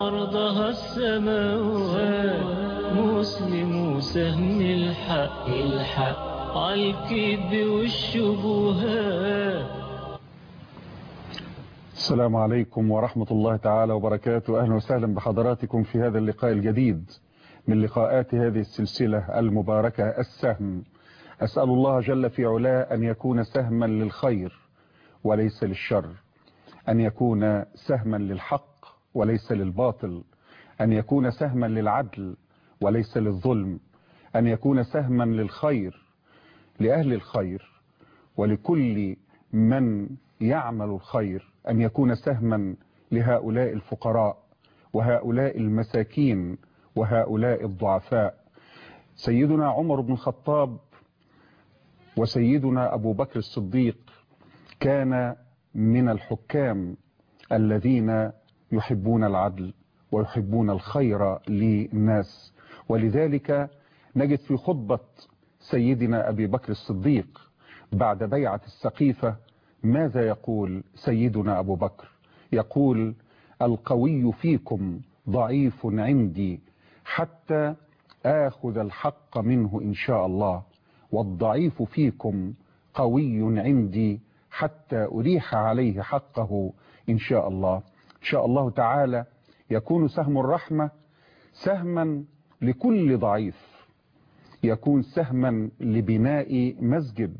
أرضها السماوات مسلم سهم الحق الحق عالكذب والشبهات السلام عليكم ورحمة الله تعالى وبركاته أهلا وسهلا بحضراتكم في هذا اللقاء الجديد من لقاءات هذه السلسلة المباركة السهم أسأل الله جل في علاه أن يكون سهما للخير وليس للشر أن يكون سهما للحق وليس للباطل أن يكون سهما للعدل وليس للظلم أن يكون سهما للخير لأهل الخير ولكل من يعمل الخير أن يكون سهما لهؤلاء الفقراء وهؤلاء المساكين وهؤلاء الضعفاء سيدنا عمر بن الخطاب وسيدنا أبو بكر الصديق كان من الحكام الذين يحبون العدل ويحبون الخير للناس ولذلك نجد في خطبة سيدنا أبي بكر الصديق بعد بيعة السقيفة ماذا يقول سيدنا أبو بكر يقول القوي فيكم ضعيف عندي حتى آخذ الحق منه إن شاء الله والضعيف فيكم قوي عندي حتى أريح عليه حقه إن شاء الله إن شاء الله تعالى يكون سهم الرحمة سهما لكل ضعيف يكون سهما لبناء مسجد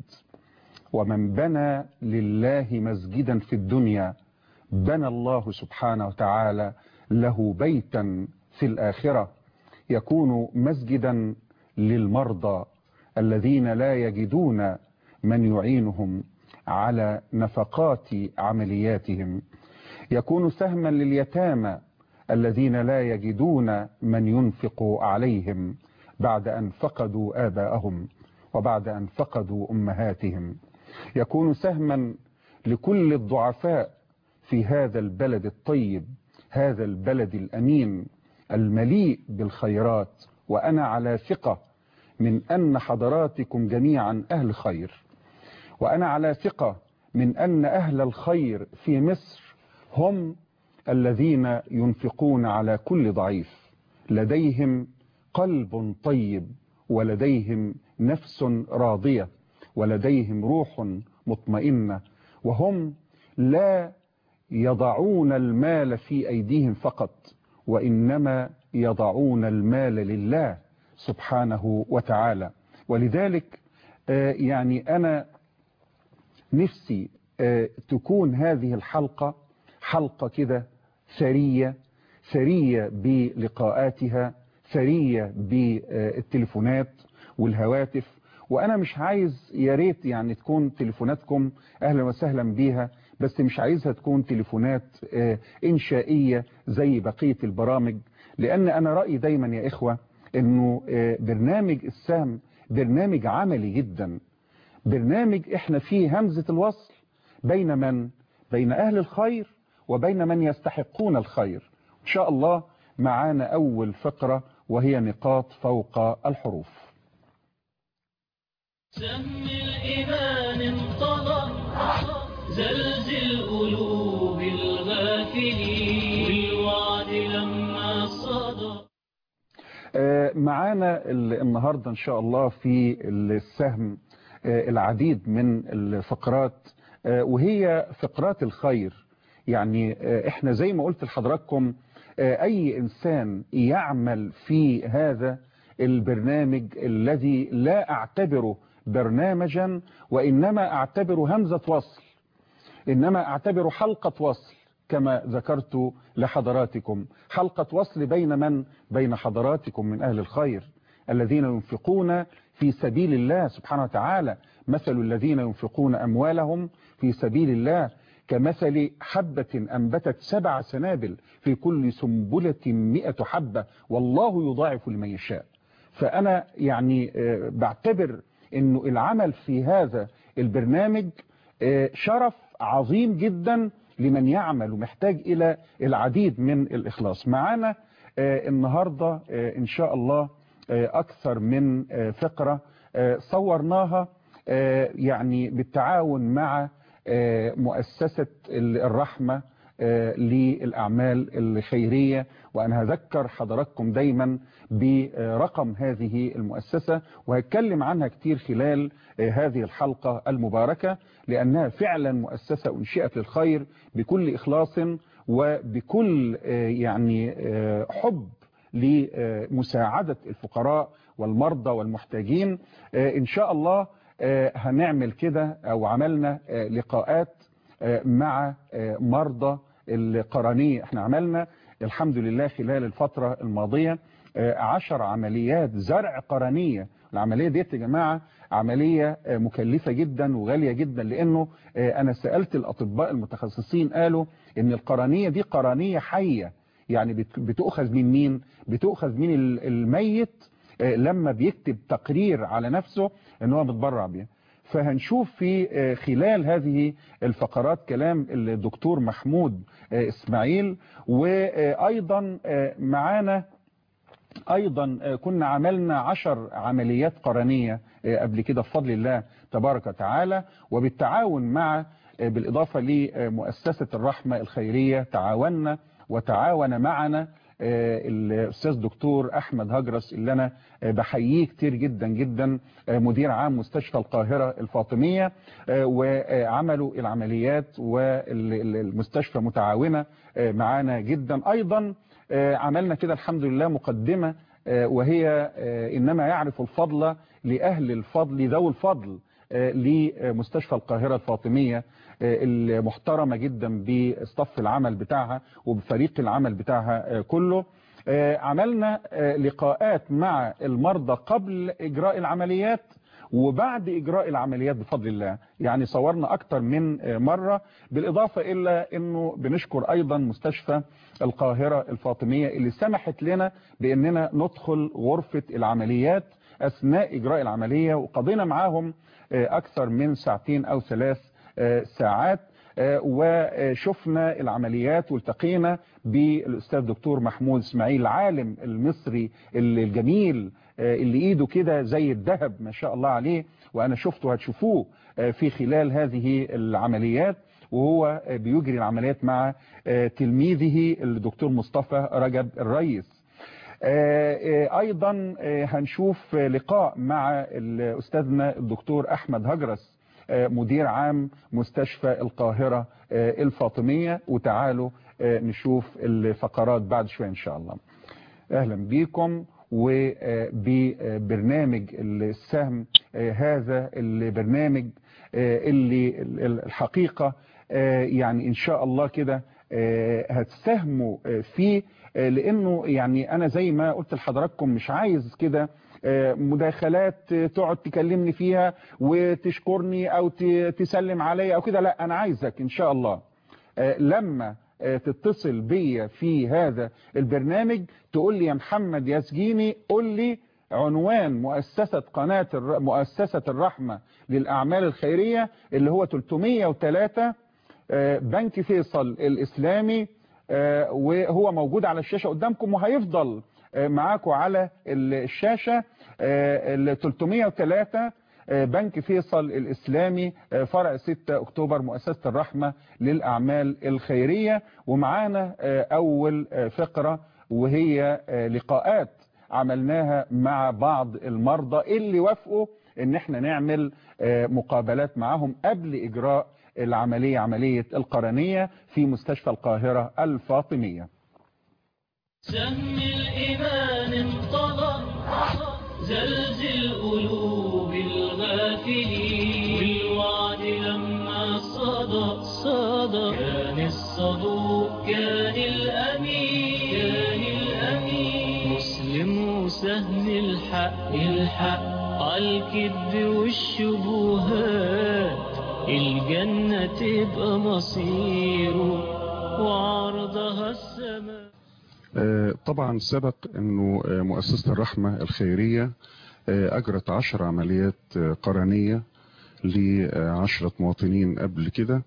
ومن بنى لله مسجدا في الدنيا بنى الله سبحانه وتعالى له بيتا في الآخرة يكون مسجدا للمرضى الذين لا يجدون من يعينهم على نفقات عملياتهم يكون سهما لليتامى الذين لا يجدون من ينفق عليهم بعد أن فقدوا آباءهم وبعد أن فقدوا أمهاتهم يكون سهما لكل الضعفاء في هذا البلد الطيب هذا البلد الأمين المليء بالخيرات وأنا على ثقة من أن حضراتكم جميعا أهل خير وأنا على ثقة من أن أهل الخير في مصر هم الذين ينفقون على كل ضعيف لديهم قلب طيب ولديهم نفس راضية ولديهم روح مطمئنة وهم لا يضعون المال في أيديهم فقط وإنما يضعون المال لله سبحانه وتعالى ولذلك يعني أنا نفسي تكون هذه الحلقة حلقة كده ثرية ثرية بلقاءاتها ثرية بالتليفونات والهواتف وأنا مش عايز يا ريت يعني تكون تليفوناتكم أهلا وسهلا بيها بس مش عايزها تكون تليفونات إنشائية زي بقية البرامج لأن أنا رأيي دايما يا إخوة أنه برنامج السام برنامج عملي جدا برنامج إحنا فيه همزة الوصل بين من بين أهل الخير وبين من يستحقون الخير إن شاء الله معانا أول فقرة وهي نقاط فوق الحروف سم الإيمان انطلق زلزل قلوب الغافلين بالوعد لما صدق معانا النهاردة إن شاء الله في السهم العديد من الفقرات وهي فقرات الخير يعني احنا زي ما قلت لحضراتكم اي انسان يعمل في هذا البرنامج الذي لا اعتبره برنامجا وانما اعتبره همزة وصل انما اعتبره حلقة وصل كما ذكرت لحضراتكم حلقة وصل بين من بين حضراتكم من اهل الخير الذين ينفقون في سبيل الله سبحانه وتعالى مثل الذين ينفقون أموالهم في سبيل الله كمثل حبة أنبتت سبع سنابل في كل سنبلة مئة حبة والله يضاعف لمن يشاء فأنا يعني بعتبر أنه العمل في هذا البرنامج شرف عظيم جدا لمن يعمل ومحتاج إلى العديد من الإخلاص معنا النهاردة إن شاء الله أكثر من فقرة صورناها يعني بالتعاون مع مؤسسة الرحمة للأعمال الخيرية وأنا هذكر حضراتكم دايما برقم هذه المؤسسة وهتكلم عنها كتير خلال هذه الحلقة المباركة لأنها فعلا مؤسسة أنشئت للخير بكل إخلاص وبكل يعني حب لمساعدة الفقراء والمرضى والمحتاجين إن شاء الله هنعمل كده أو عملنا لقاءات مع مرضى القرنية احنا عملنا الحمد لله خلال الفترة الماضية عشر عمليات زرع قرنية العملية ديت يا جماعة عملية مكلفة جدا وغالية جدا لانه انا سألت الاطباء المتخصصين قالوا ان القرنية دي قرنية حية يعني بتؤخذ من مين بتؤخذ من الميت لما بيكتب تقرير على نفسه ان هو متبرع بيه فهنشوف في خلال هذه الفقرات كلام الدكتور محمود اسماعيل وايضا معانا ايضا كنا عملنا عشر عمليات قرنية قبل كده بفضل الله تبارك وتعالى وبالتعاون مع بالاضافة لمؤسسة الرحمة الخيرية تعاوننا وتعاون معنا الاستاذ دكتور احمد هجرس اللي انا بحييه كتير جدا جدا مدير عام مستشفى القاهرة الفاطمية وعملوا العمليات والمستشفى متعاونة معانا جدا ايضا عملنا كده الحمد لله مقدمة وهي انما يعرف الفضل لاهل الفضل ذوي الفضل لمستشفى القاهرة الفاطمية المحترمة جدا بصف العمل بتاعها وبفريق العمل بتاعها كله عملنا لقاءات مع المرضى قبل إجراء العمليات وبعد إجراء العمليات بفضل الله يعني صورنا أكتر من مرة بالإضافة إلا أنه بنشكر أيضا مستشفى القاهرة الفاطمية اللي سمحت لنا بأننا ندخل غرفة العمليات أثناء إجراء العملية وقضينا معاهم أكثر من ساعتين أو ثلاث ساعات وشفنا العمليات والتقينا بالأستاذ دكتور محمود اسماعيل العالم المصري الجميل اللي ايده كده زي الذهب ما شاء الله عليه وانا شفته هتشوفوه في خلال هذه العمليات وهو بيجري العمليات مع تلميذه الدكتور مصطفى رجب الرئيس ايضا هنشوف لقاء مع استاذنا الدكتور احمد هجرس مدير عام مستشفى القاهرة الفاطمية وتعالوا نشوف الفقرات بعد شوية ان شاء الله اهلا بيكم وببرنامج السهم هذا البرنامج اللي الحقيقة يعني ان شاء الله كده هتساهموا فيه لانه يعني انا زي ما قلت لحضراتكم مش عايز كده مداخلات تقعد تكلمني فيها وتشكرني او تسلم عليا او كده لا انا عايزك ان شاء الله لما تتصل بيا في هذا البرنامج تقول لي يا محمد يا سجيني قول لي عنوان مؤسسة قناة مؤسسة الرحمة للأعمال الخيرية اللي هو 303 بنك فيصل الإسلامي وهو موجود على الشاشة قدامكم وهيفضل معاكم على الشاشة ال 303 بنك فيصل الإسلامي فرع 6 أكتوبر مؤسسة الرحمة للأعمال الخيرية ومعانا أول فقرة وهي لقاءات عملناها مع بعض المرضى اللي وافقوا ان احنا نعمل مقابلات معهم قبل اجراء العملية عملية القرنية في مستشفى القاهرة الفاطمية سم الإيمان انطلق زلزل قلوب الغافلين بالوعد لما صدى صدى كان الصدوق كان الأمين كان الأمين مسلم وسهم الحق الحق عالكذب والشبهات الجنة تبقى مصيره وعرضها السماء طبعا سبق انه مؤسسة الرحمة الخيرية اجرت عشر عمليات قرنية لعشرة مواطنين قبل كده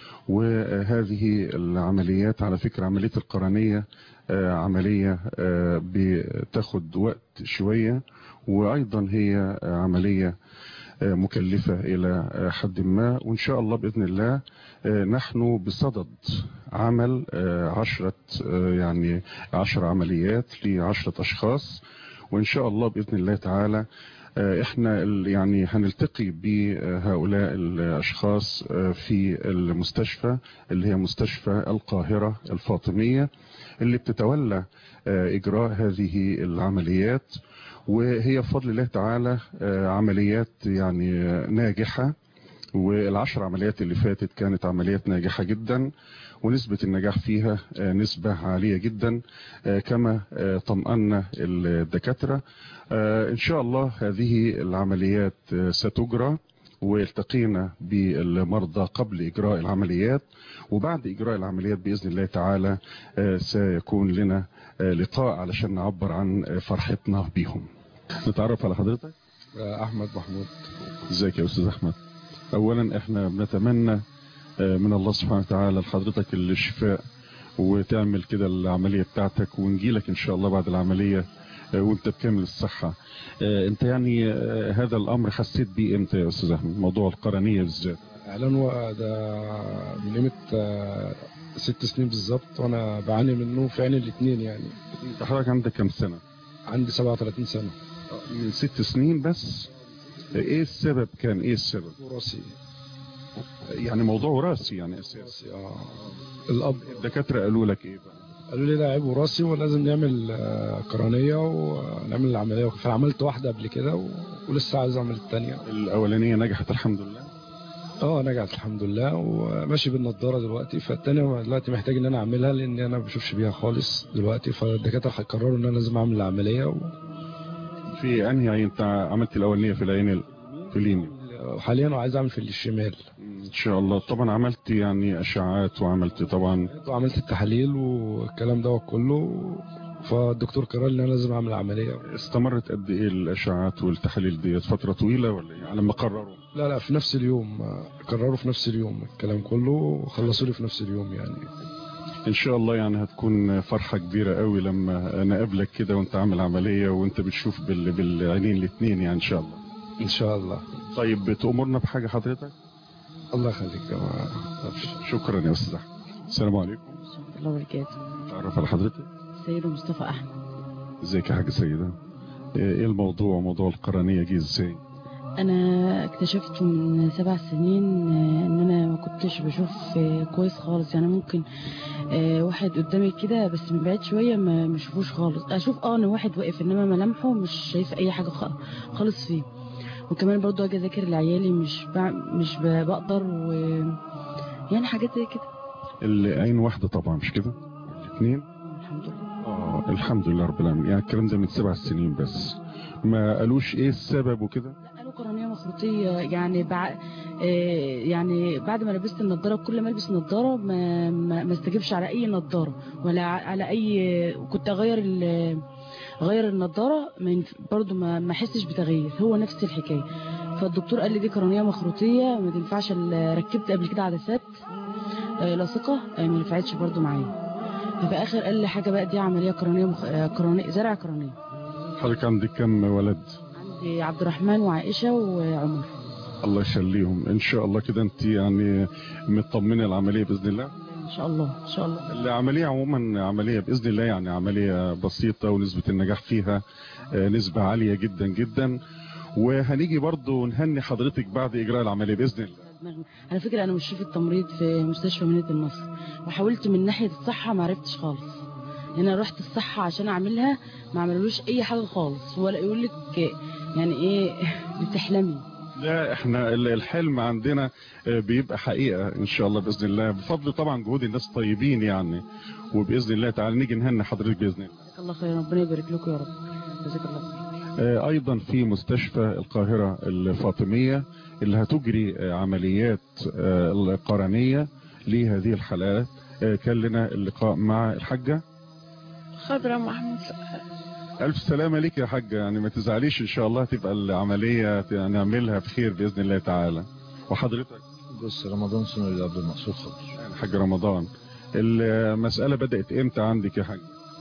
وهذه العمليات على فكرة عملية القرنية عملية بتاخد وقت شوية وايضا هي عملية مكلفة إلى حد ما وإن شاء الله بإذن الله نحن بصدد عمل عشرة يعني عشر عمليات لعشرة أشخاص وإن شاء الله بإذن الله تعالى احنا يعني هنلتقي بهؤلاء الاشخاص في المستشفى اللي هي مستشفى القاهرة الفاطمية اللي بتتولى اجراء هذه العمليات وهي بفضل الله تعالى عمليات يعني ناجحة والعشر عمليات اللي فاتت كانت عمليات ناجحة جدا ونسبة النجاح فيها نسبة عالية جدا كما طمأن الدكاترة إن شاء الله هذه العمليات ستجرى والتقينا بالمرضى قبل إجراء العمليات وبعد إجراء العمليات بإذن الله تعالى سيكون لنا لقاء علشان نعبر عن فرحتنا بهم نتعرف على حضرتك أحمد محمود ازيك يا أستاذ أحمد أولا احنا بنتمنى من الله سبحانه وتعالى لحضرتك الشفاء وتعمل كده العملية بتاعتك ونجيلك ان شاء الله بعد العملية وانت بكامل الصحة انت يعني هذا الامر حسيت بيه امتى يا استاذ احمد موضوع القرنية بالذات اعلان هو ده من قيمة ست سنين بالظبط وانا بعاني منه في عين الاثنين يعني انت حضرتك عندك كم سنة عندي 37 سنة من ست سنين بس ايه السبب كان ايه السبب وراثي يعني موضوع وراثي يعني اساسي وراثي اه الاب الدكاتره قالوا لك ايه بقى قالوا لي ده عيب وراثي ولازم نعمل آه، قرنيه ونعمل العمليه فعملت واحده قبل كده و... ولسه عايز اعمل الثانيه الاولانيه نجحت الحمد لله اه نجحت الحمد لله وماشي بالنضاره دلوقتي فالثانيه دلوقتي محتاج ان انا اعملها لان انا ما بشوفش بيها خالص دلوقتي فالدكاتره هيقرروا ان انا لازم اعمل العمليه و... في انهي عين انت عملت الاولانيه في العين ال- في اليمين حاليا عايز اعمل في الشمال ان شاء الله طبعا عملت يعني اشعاعات وعملت طبعا وعملت التحاليل والكلام ده كله فالدكتور قرر لي ان انا لازم اعمل عمليه استمرت قد ايه الاشعاعات والتحاليل ديت فتره طويله ولا ايه على ما قرروا لا لا في نفس اليوم قرروا في نفس اليوم الكلام كله وخلصوا لي في نفس اليوم يعني ان شاء الله يعني هتكون فرحه كبيره قوي لما انا اقابلك كده وانت عامل عمليه وانت بتشوف بال... بالعينين الاثنين يعني ان شاء الله ان شاء الله طيب بتأمرنا بحاجه حضرتك الله يخليك يا جماعه أبشر. شكرا يا استاذ احمد السلام عليكم ورحمة الله وبركاته تعرف على حضرتك سيد مصطفى أحمد ازيك يا حاجه سيده ايه الموضوع موضوع القرنيه جه ازاي أنا اكتشفت من سبع سنين آه، إن أنا ما كنتش بشوف آه، كويس خالص يعني ممكن آه، واحد قدامي كده بس من بعيد شوية ما ما اشوفوش خالص أشوف اه إن واحد واقف إنما ملامحه مش شايف أي حاجة خ- خالص فيه وكمان برضو أجي أذاكر لعيالي مش بع... مش ب- بقدر و يعني حاجات زي كده العين واحده طبعا مش كده الاثنين الحمد لله اه الحمد لله رب العالمين يعني الكلام ده من سبع سنين بس ما قالوش ايه السبب وكده لا قالوا قرنية مخروطية يعني بع... آه، يعني بعد ما لبست النضارة كل ما البس نضارة ما ما, ما استجبش على اي نضارة ولا ع- على اي كنت اغير ال... اغير النضارة ما ينف... برضو ما ما احسش بتغيير هو نفس الحكاية فالدكتور قال لي دي قرنية مخروطية ما تنفعش ال- ركبت قبل كده عدسات آه، لاصقة آه، ما نفعتش برضو معايا ففي اخر قال لي حاجة بقى دي عملية قرنية مخ... آه، قرنية زرع قرنية حضرتك عندك كم ولد عندي عبد الرحمن وعائشة وعمر الله يخليهم ان شاء الله كده انت يعني مطمنه العمليه باذن الله ان شاء الله ان شاء الله العمليه عموما عمليه باذن الله يعني عمليه بسيطه ونسبه النجاح فيها آه، نسبه عاليه جدا جدا وهنيجي برضو نهني حضرتك بعد اجراء العمليه باذن الله دماغنا. على فكرة أنا مشرفة التمريض في مستشفى مدينة النصر وحاولت من ناحية الصحة ما عرفتش خالص يعني أنا رحت الصحة عشان أعملها ما عملولوش أي حاجة خالص ولا يقول لك يعني إيه بتحلمي لا احنا ال- الحلم عندنا آه، بيبقى حقيقة ان شاء الله باذن الله بفضل طبعا جهود الناس طيبين يعني وباذن الله تعالى نيجي نهني حضرتك باذن الله جزاك الله خير ربنا يبارك لكم يا رب جزاك الله خير آه، ايضا في مستشفى القاهرة الفاطمية اللي هتجري آه، عمليات آه، القرنية لهذه الحالات آه، كان لنا اللقاء مع الحاجة خضرة محمود ألف سلامة ليك يا حاجة يعني ما تزعليش إن شاء الله تبقى العملية نعملها بخير بإذن الله تعالى وحضرتك بص رمضان سنة لعبد المقصود خضر يعني حاج رمضان المسألة بدأت إمتى عندك يا حاج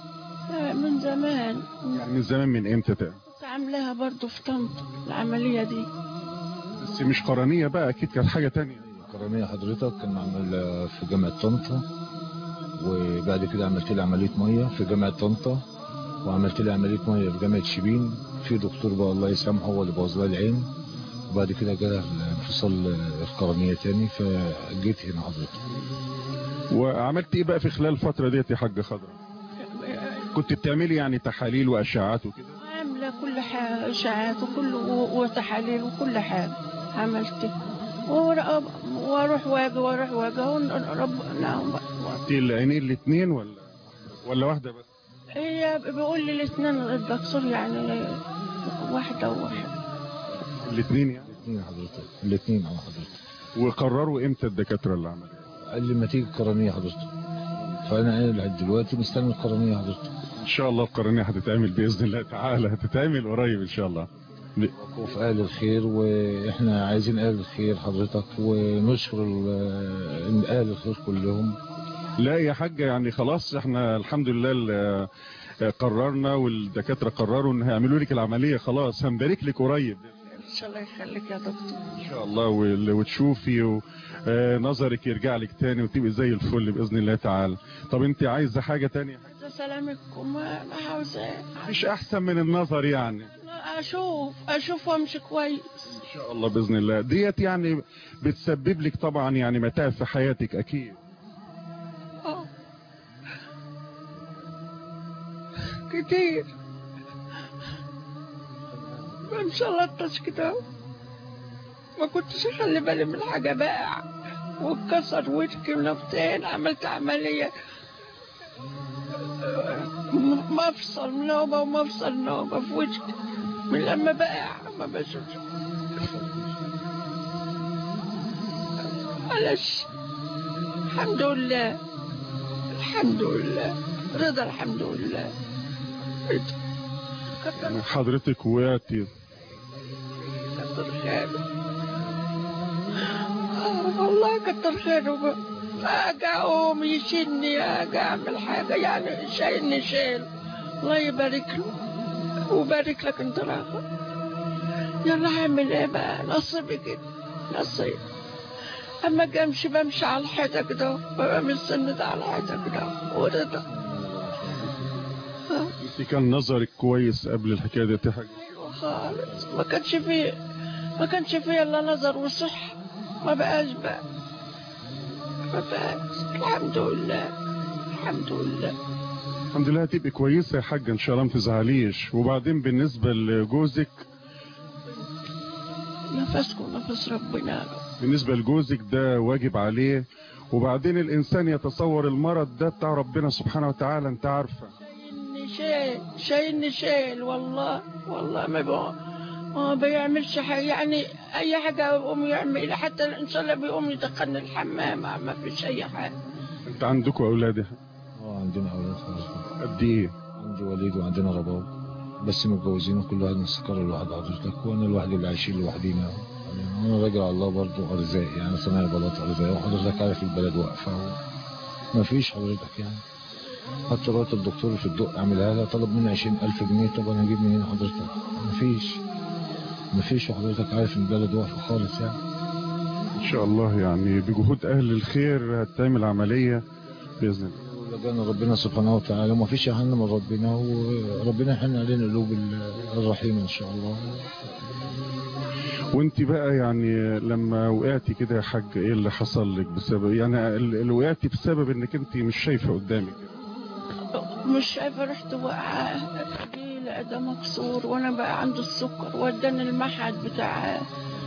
من زمان يعني من زمان من إمتى تاني كنت عاملاها برضو في طنطا العملية دي بس مش قرنية بقى اكيد كانت حاجة تانية قرنية حضرتك كان معمول في جامعة طنطا وبعد كده عملت لي عملية مية في جامعة طنطا وعملت لي عملية مية في جامعة شبين في دكتور بقى الله يسامحه هو اللي بوظ لها العين وبعد كده جالها انفصال القرنية تاني فجيت هنا حضرتك وعملت ايه بقى في خلال الفترة ديت يا حاجة خضرا كنت بتعملي يعني تحاليل واشعاعات وكده عاملة كل حاجة إشاعات وكل و- وتحاليل وكل حاجة عملت ور- واروح واجي واروح واجي ون- ربنا انت العينين الاثنين ولا ولا واحدة بس هي بيقول لي الاثنين الدكتور يعني واحدة وواحدة الاثنين يعني الاثنين حضرتك الاثنين اه حضرتك وقرروا امتى الدكاترة اللي عملوا قال لي ما تيجي القرنية حضرتك فانا قايل لحد دلوقتي مستني القرنية حضرتك ان شاء الله القرنية هتتعمل باذن الله تعالى هتتعمل قريب ان شاء الله وفي اهل الخير واحنا عايزين اهل الخير حضرتك ونشكر ال- اهل الخير كلهم لا يا حاجة يعني خلاص احنا الحمد لله ال- قررنا والدكاترة قرروا ان هيعملوا لك العملية خلاص هنبارك لك قريب إن شاء الله يخليك يا دكتور ان شاء الله وال- وتشوفي و- آه، نظرك يرجع لك تاني وتبقي زي الفل باذن الله تعالى طب انت عايزه حاجه تانية عايزة سلامتكم ما ما عاوزة مش احسن من النظر يعني أشوف أشوف وأمشي كويس ان شاء الله باذن الله ديت يعني بتسبب لك طبعا يعني متاعب في حياتك اكيد آه. كتير بمشي لطش كده ما كنتش اخلي بالي من حاجه بقى واتكسر وشكي ونفتين عملت عمليه م- مفصل نوبه ومفصل نوبه في وشكي من لما بقع ما بشوفش معلش الحمد لله الحمد لله رضا الحمد لله رضا. كتر حضرتك وقعتي كتر خيره آه والله كتر خيره اجي اقوم يشيلني اجي اعمل حاجه يعني شايلني شيل الله يبارك له وبارك لك انت راغب يلا هعمل ايه بقى نصيبي كده نصيب اما اجي امشي بمشي على الحيطه كده ببقى مستند على الحيطه كده ورضا انت كان نظرك كويس قبل الحكايه ديت يا حاجه ايوه خالص ما كانش فيه ما كانش فيه الا نظر وصح ما بقاش بقى ما بقاش الحمد لله الحمد لله الحمد لله هتبقي كويسه يا حاجه ان شاء الله ما تزعليش وبعدين بالنسبه لجوزك نفسكم نفس ربنا بالنسبه لجوزك ده واجب عليه وبعدين الانسان يتصور المرض ده بتاع ربنا سبحانه وتعالى انت عارفه شايلني شيل شايلني شيل والله والله ما بقى ما بيعملش حاجة يعني أي حاجة يقوم يعمل حتى إن شاء الله بيقوم يدخلني الحمام ما فيش أي حاجة انت عندكم اولاد يا حاجة؟ اه عندنا اولاد حضرتك قد ايه عندي وليد وعندنا رباب بس متجوزين وكل واحد مستقر لوحد حضرتك وانا لوحدي اللي عايشين لوحدينا يعني انا راجل على الله برضه ارزاق يعني صنايع بلاط ارزاق وحضرتك عارف البلد واقفه ما فيش حضرتك يعني حتى رحت الدكتور في الدق اعملها لها طلب مني 20000 جنيه طب انا اجيب منين حضرتك ما فيش ما فيش وحضرتك عارف ان البلد واقفه خالص يعني ان شاء الله يعني بجهود اهل الخير هتعمل عمليه باذن الله ولجانا ربنا سبحانه وتعالى وما فيش يحن من ربنا وربنا يحن علينا القلوب الرحيمه ان شاء الله وانت بقى يعني لما وقعتي كده يا حاج ايه اللي حصل لك بسبب يعني اللي وقعتي بسبب انك انت مش شايفه قدامك مش شايفة رحت واقعة رجلي ده مكسور وأنا بقى عندي السكر وداني المعهد بتاع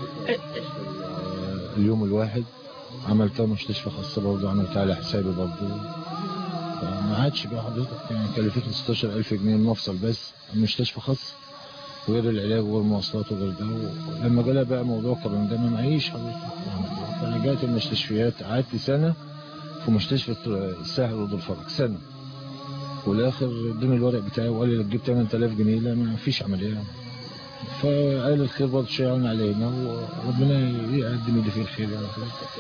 اليوم الواحد عملتها مستشفى خاصة برضه عملتها على حسابي برضه ما عادش بقى حضرتك يعني كلفتني 16000 جنيه المفصل بس مستشفى خاص غير العلاج وغير المواصلات وغير ده لما جالها بقى موضوع كورونا ده ما معيش حضرتك فرجعت المستشفيات قعدت سنة في مستشفى الساحل وضو الفرج سنة والاخر ادوني الورق بتاعي وقال لي تجيب 8000 جنيه لا ما فيش عمليه فقال الخير برضه شيعون علينا وربنا يقدم اللي فيه الخير يعني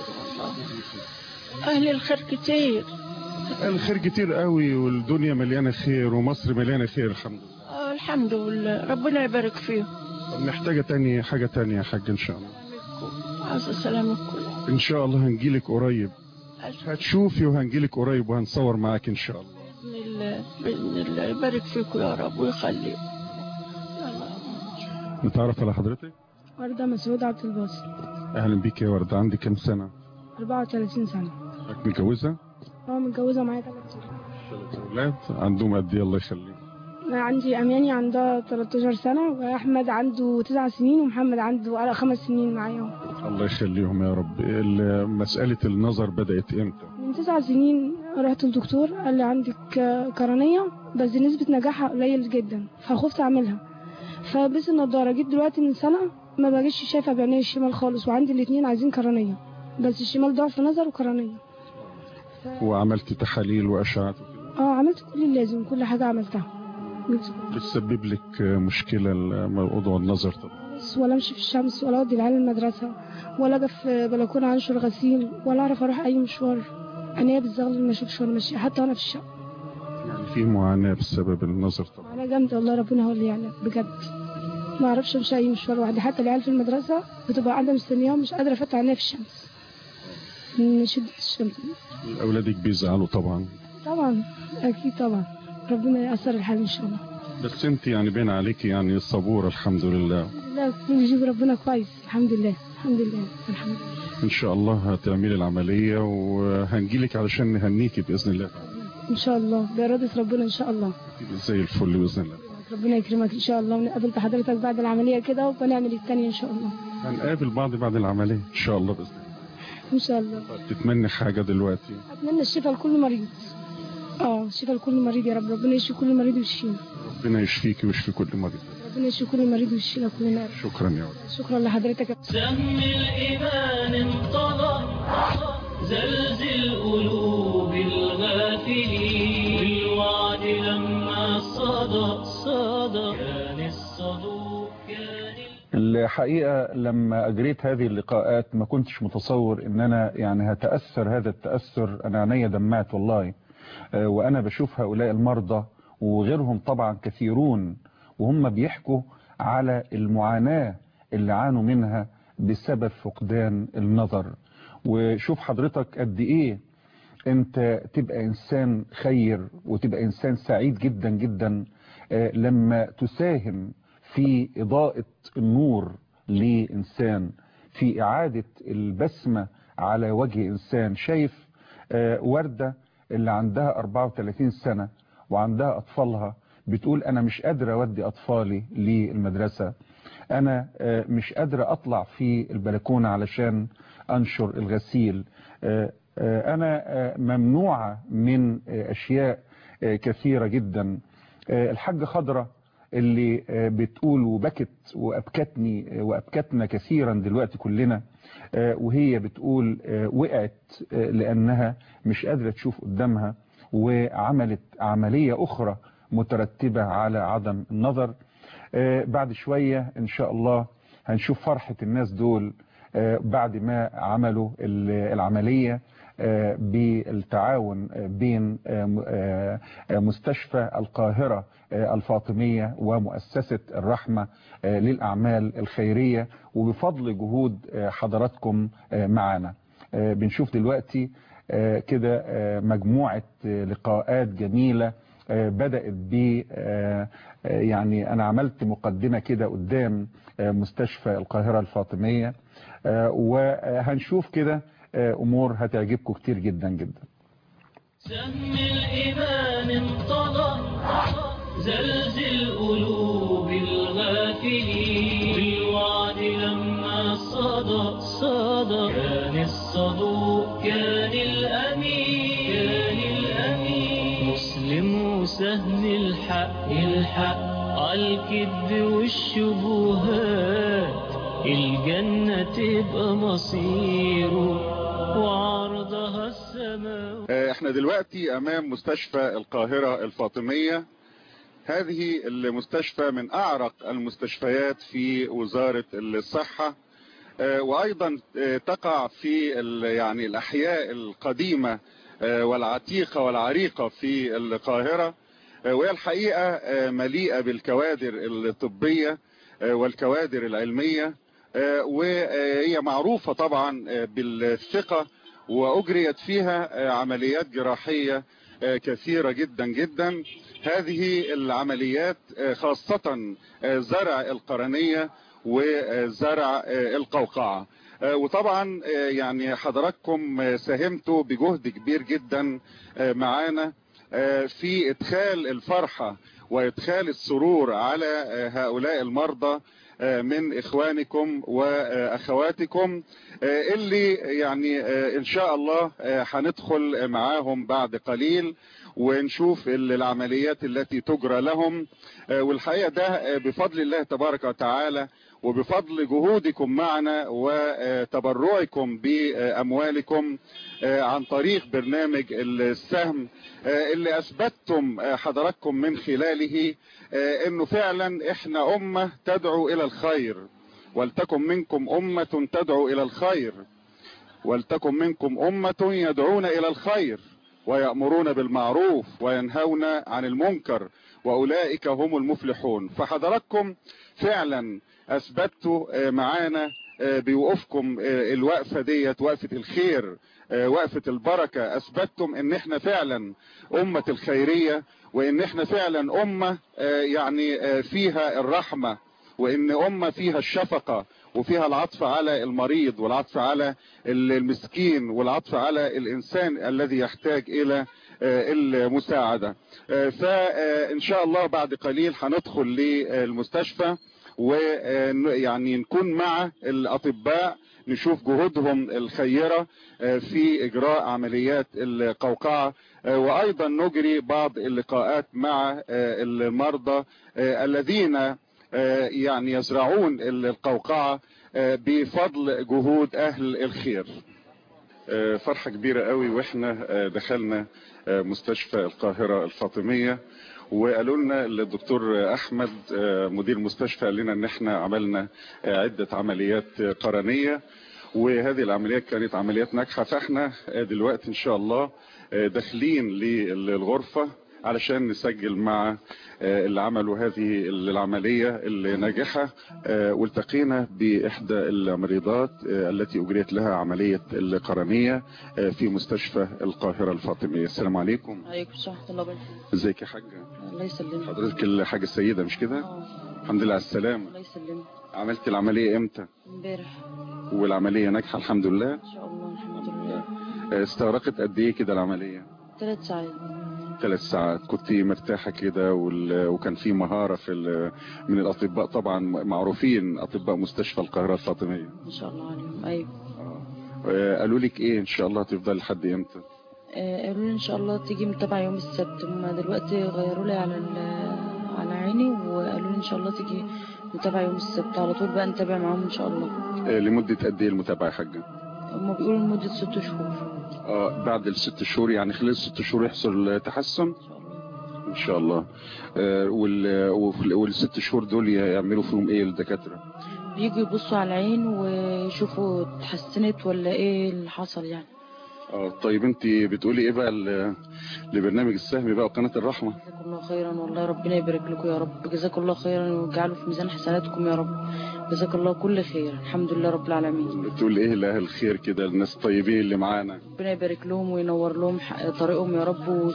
أهل الخير كتير الخير كتير قوي والدنيا مليانه خير ومصر مليانه خير الحمد لله آه الحمد لله ربنا يبارك فيهم طب محتاجه تاني حاجه تانية يا حاج ان شاء الله عايزة سلامك كله ان شاء الله هنجيلك قريب أشكرك هتشوفي وهنجيلك قريب وهنصور معاك ان شاء الله بإذن الله بإذن الله يبارك فيكم يا رب ويخليك يلا نتعرف على حضرتك وردة مسعود عبد الباسط اهلا بيك يا ورده عندك كام سنه 34 سنة حضرتك متجوزه أنا متجوزة معايا تلات أولاد اولاد عندهم قد ايه الله يخليهم أنا عندي أماني عندها 13 سنة وأحمد عنده 9 سنين ومحمد عنده خمس سنين معايا الله يخليهم يا رب ال- مساله النظر بدات امتى من 9 سنين رحت للدكتور قال لي عندك قرنية بس نسبة نجاحها قليل جدا فخفت أعملها فلبست النضارة جيت دلوقتي من سنة ما بقيتش شايفة بعيني الشمال خالص وعندي الاتنين عايزين قرنية بس الشمال ضعف نظر وقرنية وعملت تحاليل واشعات وكده. اه عملت كل اللازم كل حاجة عملتها جبت كل بتسبب لك مشكله موضوع النظر طبعا بس ولا امشي في الشمس ولا اودي العيال المدرسه ولا اجي في بلكونه انشر غسيل ولا اعرف اروح اي مشوار انا بالزغل ما اشوفش وانا ماشيه حتى وانا في الشقه يعني في معاناه بسبب النظر طبعا انا جامده والله ربنا هو اللي يعلم بجد ما اعرفش امشي اي مشوار لوحدي حتى العيال في المدرسه بتبقى قاعده مستنياهم مش قادره افتح عينيا في الشمس من شده الشمس اولادك بيزعلوا طبعا طبعا اكيد طبعا ربنا ييسر الحال ان شاء الله بس انت يعني باين عليكي يعني صبوره الحمد لله لا بيجيب ربنا كويس الحمد لله الحمد لله الحمد لله ان شاء الله هتعملي العمليه وهنجيلك علشان نهنيكي باذن الله ان شاء الله باراده ربنا ان شاء الله تبقي زي الفل باذن الله ربنا يكرمك ان شاء الله ونقابل حضرتك بعد العمليه كده وبنعمل الثانيه ان شاء الله هنقابل بعض بعد العمليه ان شاء الله باذن الله ان شاء الله تتمنى حاجه دلوقتي اتمنى الشفاء لكل مريض اه الشفاء لكل مريض يا رب ربنا يشفي كل مريض ويشفينا ربنا يشفيكي ويشفي كل مريض ربنا يشفي كل مريض ويشفينا كلنا يا رب شكرا يا رب شكرا لحضرتك سم الإيمان انطلق زلزل قلوب الغافلين بالوعد لما صدى صدى كان الصدوق كان الحقيقة لما أجريت هذه اللقاءات ما كنتش متصور إن أنا يعني هتأثر هذا التأثر أنا عينيا دمعت والله آه، وأنا بشوف هؤلاء المرضى وغيرهم طبعا كثيرون وهم بيحكوا على المعاناة اللي عانوا منها بسبب فقدان النظر وشوف حضرتك قد إيه أنت تبقى إنسان خير وتبقى إنسان سعيد جدا جدا آه، لما تساهم في إضاءة النور لإنسان في إعادة البسمة على وجه إنسان شايف آه، وردة اللي عندها 34 سنة وعندها أطفالها بتقول أنا مش قادرة أودي أطفالي للمدرسة أنا آه، مش قادرة أطلع في البلكونة علشان أنشر الغسيل آه، آه، أنا آه، ممنوعة من آه، أشياء آه، كثيرة جدا آه، الحاجة خضرة اللي آه، بتقول وبكت وأبكتني آه، وأبكتنا كثيرا دلوقتي كلنا آه، وهي بتقول آه، وقعت آه، لأنها مش قادرة تشوف قدامها وعملت عملية أخرى مترتبة على عدم النظر آه، بعد شوية إن شاء الله هنشوف فرحة الناس دول آه، بعد ما عملوا ال- العملية آه، بالتعاون آه، بين آه، م- آه، آه، مستشفى القاهرة آه، الفاطمية ومؤسسة الرحمة آه، للأعمال الخيرية وبفضل جهود آه، حضراتكم آه، معنا آه، بنشوف دلوقتي آه، كده آه، مجموعة آه، لقاءات جميلة آه، بدأت ب آه، آه، يعني أنا عملت مقدمة كده قدام آه، مستشفى القاهرة الفاطمية آه، وهنشوف كده آه، أمور هتعجبكم كتير جدا جدا سم الإيمان انطلق زلزل قلوب الغافلين بالوعد لما صدى صدى كان الصدوق كان الأمين كان الأمين مسلم وسهم الحق الحق عالكذب والشبهات الجنة تبقى مصيره وعرضها السماء احنا دلوقتي امام مستشفى القاهرة الفاطمية هذه المستشفى من اعرق المستشفيات في وزارة الصحة آه، وايضا آه، تقع في ال- يعني الاحياء القديمة آه، والعتيقة والعريقة في القاهرة آه، وهي الحقيقة آه، مليئة بالكوادر الطبية آه، والكوادر العلمية آه، وهي معروفة طبعا آه، بالثقة وأجريت فيها آه، عمليات جراحية آه، كثيرة جدا جدا هذه العمليات آه، خاصة آه، زرع القرنية وزرع آه، القوقعة آه، وطبعا آه، يعني حضراتكم آه، ساهمتوا بجهد كبير جدا آه، معانا آه، في ادخال الفرحة وادخال السرور على آه، هؤلاء المرضى آه، من اخوانكم واخواتكم آه، اللي يعني آه، ان شاء الله آه، هندخل معاهم بعد قليل ونشوف ال- العمليات التي تجرى لهم آه، والحقيقة ده آه، بفضل الله تبارك وتعالى وبفضل جهودكم معنا وتبرعكم بأموالكم آه، عن طريق برنامج السهم آه، اللي أثبتتم آه، حضراتكم من خلاله آه، أنه فعلا إحنا أمة تدعو إلى الخير ولتكن منكم أمة تدعو إلى الخير ولتكن منكم أمة يدعون إلى الخير ويأمرون بالمعروف وينهون عن المنكر وأولئك هم المفلحون فحضراتكم فعلا أثبتوا آه، معانا آه، بوقوفكم آه، الوقفة ديت وقفة الخير آه، وقفة البركة أثبتتم إن إحنا فعلا أمة الخيرية وإن إحنا فعلا أمة آه، يعني آه، فيها الرحمة وإن أمة فيها الشفقة وفيها العطف على المريض والعطف على المسكين والعطف على الإنسان الذي يحتاج إلى آه، المساعدة آه، فإن شاء الله بعد قليل هندخل للمستشفى ويعني نكون مع الأطباء نشوف جهودهم الخيرة آه، في إجراء عمليات القوقعة آه، وأيضا نجري بعض اللقاءات مع آه، المرضى آه، الذين آه، يعني يزرعون القوقعة آه، بفضل جهود أهل الخير آه، فرحة كبيرة قوي واحنا آه، دخلنا آه، مستشفى القاهرة الفاطمية وقالوا لنا الدكتور احمد آه، مدير المستشفى قال لنا ان احنا عملنا آه، عدة عمليات آه، قرنية وهذه العمليات كانت عمليات ناجحة فاحنا آه، دلوقتي ان شاء الله آه، داخلين للغرفة علشان نسجل مع آه، اللي عملوا هذه العملية الناجحة آه، والتقينا بإحدى المريضات آه، التي أجريت لها عملية القرنية آه، في مستشفى القاهرة الفاطمية السلام عليكم عليكم السلام ورحمة الله وبركاته ازيك يا حاجة الله يسلمك حضرتك الحاجة السيدة مش كده اه الحمد لله على السلامة الله يسلمك عملت العملية امتى امبارح والعملية ناجحة الحمد لله ان شاء الله الحمد لله آه، استغرقت قد ايه كده العملية ثلاث ساعات ثلاث ساعات كنت مرتاحة كده وال- وكان في مهارة في ال- من الأطباء طبعا معروفين أطباء مستشفى القاهرة الفاطمية ان شاء الله عليهم ايوه آه، قالوا لك ايه ان شاء الله تفضل لحد امتى آه، قالوا لي ان شاء الله تيجي متابعة يوم السبت هم دلوقتي غيروا لي على ال- على عيني وقالوا لي ان شاء الله تيجي متابعة يوم السبت على طول بقى نتابع معاهم ان شاء الله آه، لمدة قد ايه المتابعة يا حاجة هم بيقولوا لمدة ست شهور اه بعد الست شهور يعني خلال الست شهور يحصل تحسن ان شاء الله ان شاء الله آه، وال- وفي- والست شهور دول يعملوا فيهم ايه الدكاترة بيجوا يبصوا على العين ويشوفوا اتحسنت ولا ايه اللي حصل يعني اه طيب انت بتقولي ايه بقى ل- لبرنامج السهم بقى وقناة الرحمة جزاك الله خيرا والله ربنا يبارك لكم يا رب جزاك الله خيرا ويجعله في ميزان حسناتكم يا رب جزاك الله كل خير الحمد لله رب العالمين بتقول ايه لاهل الخير كده الناس الطيبين اللي معانا ربنا يبارك لهم وينور لهم ح- طريقهم يا رب و...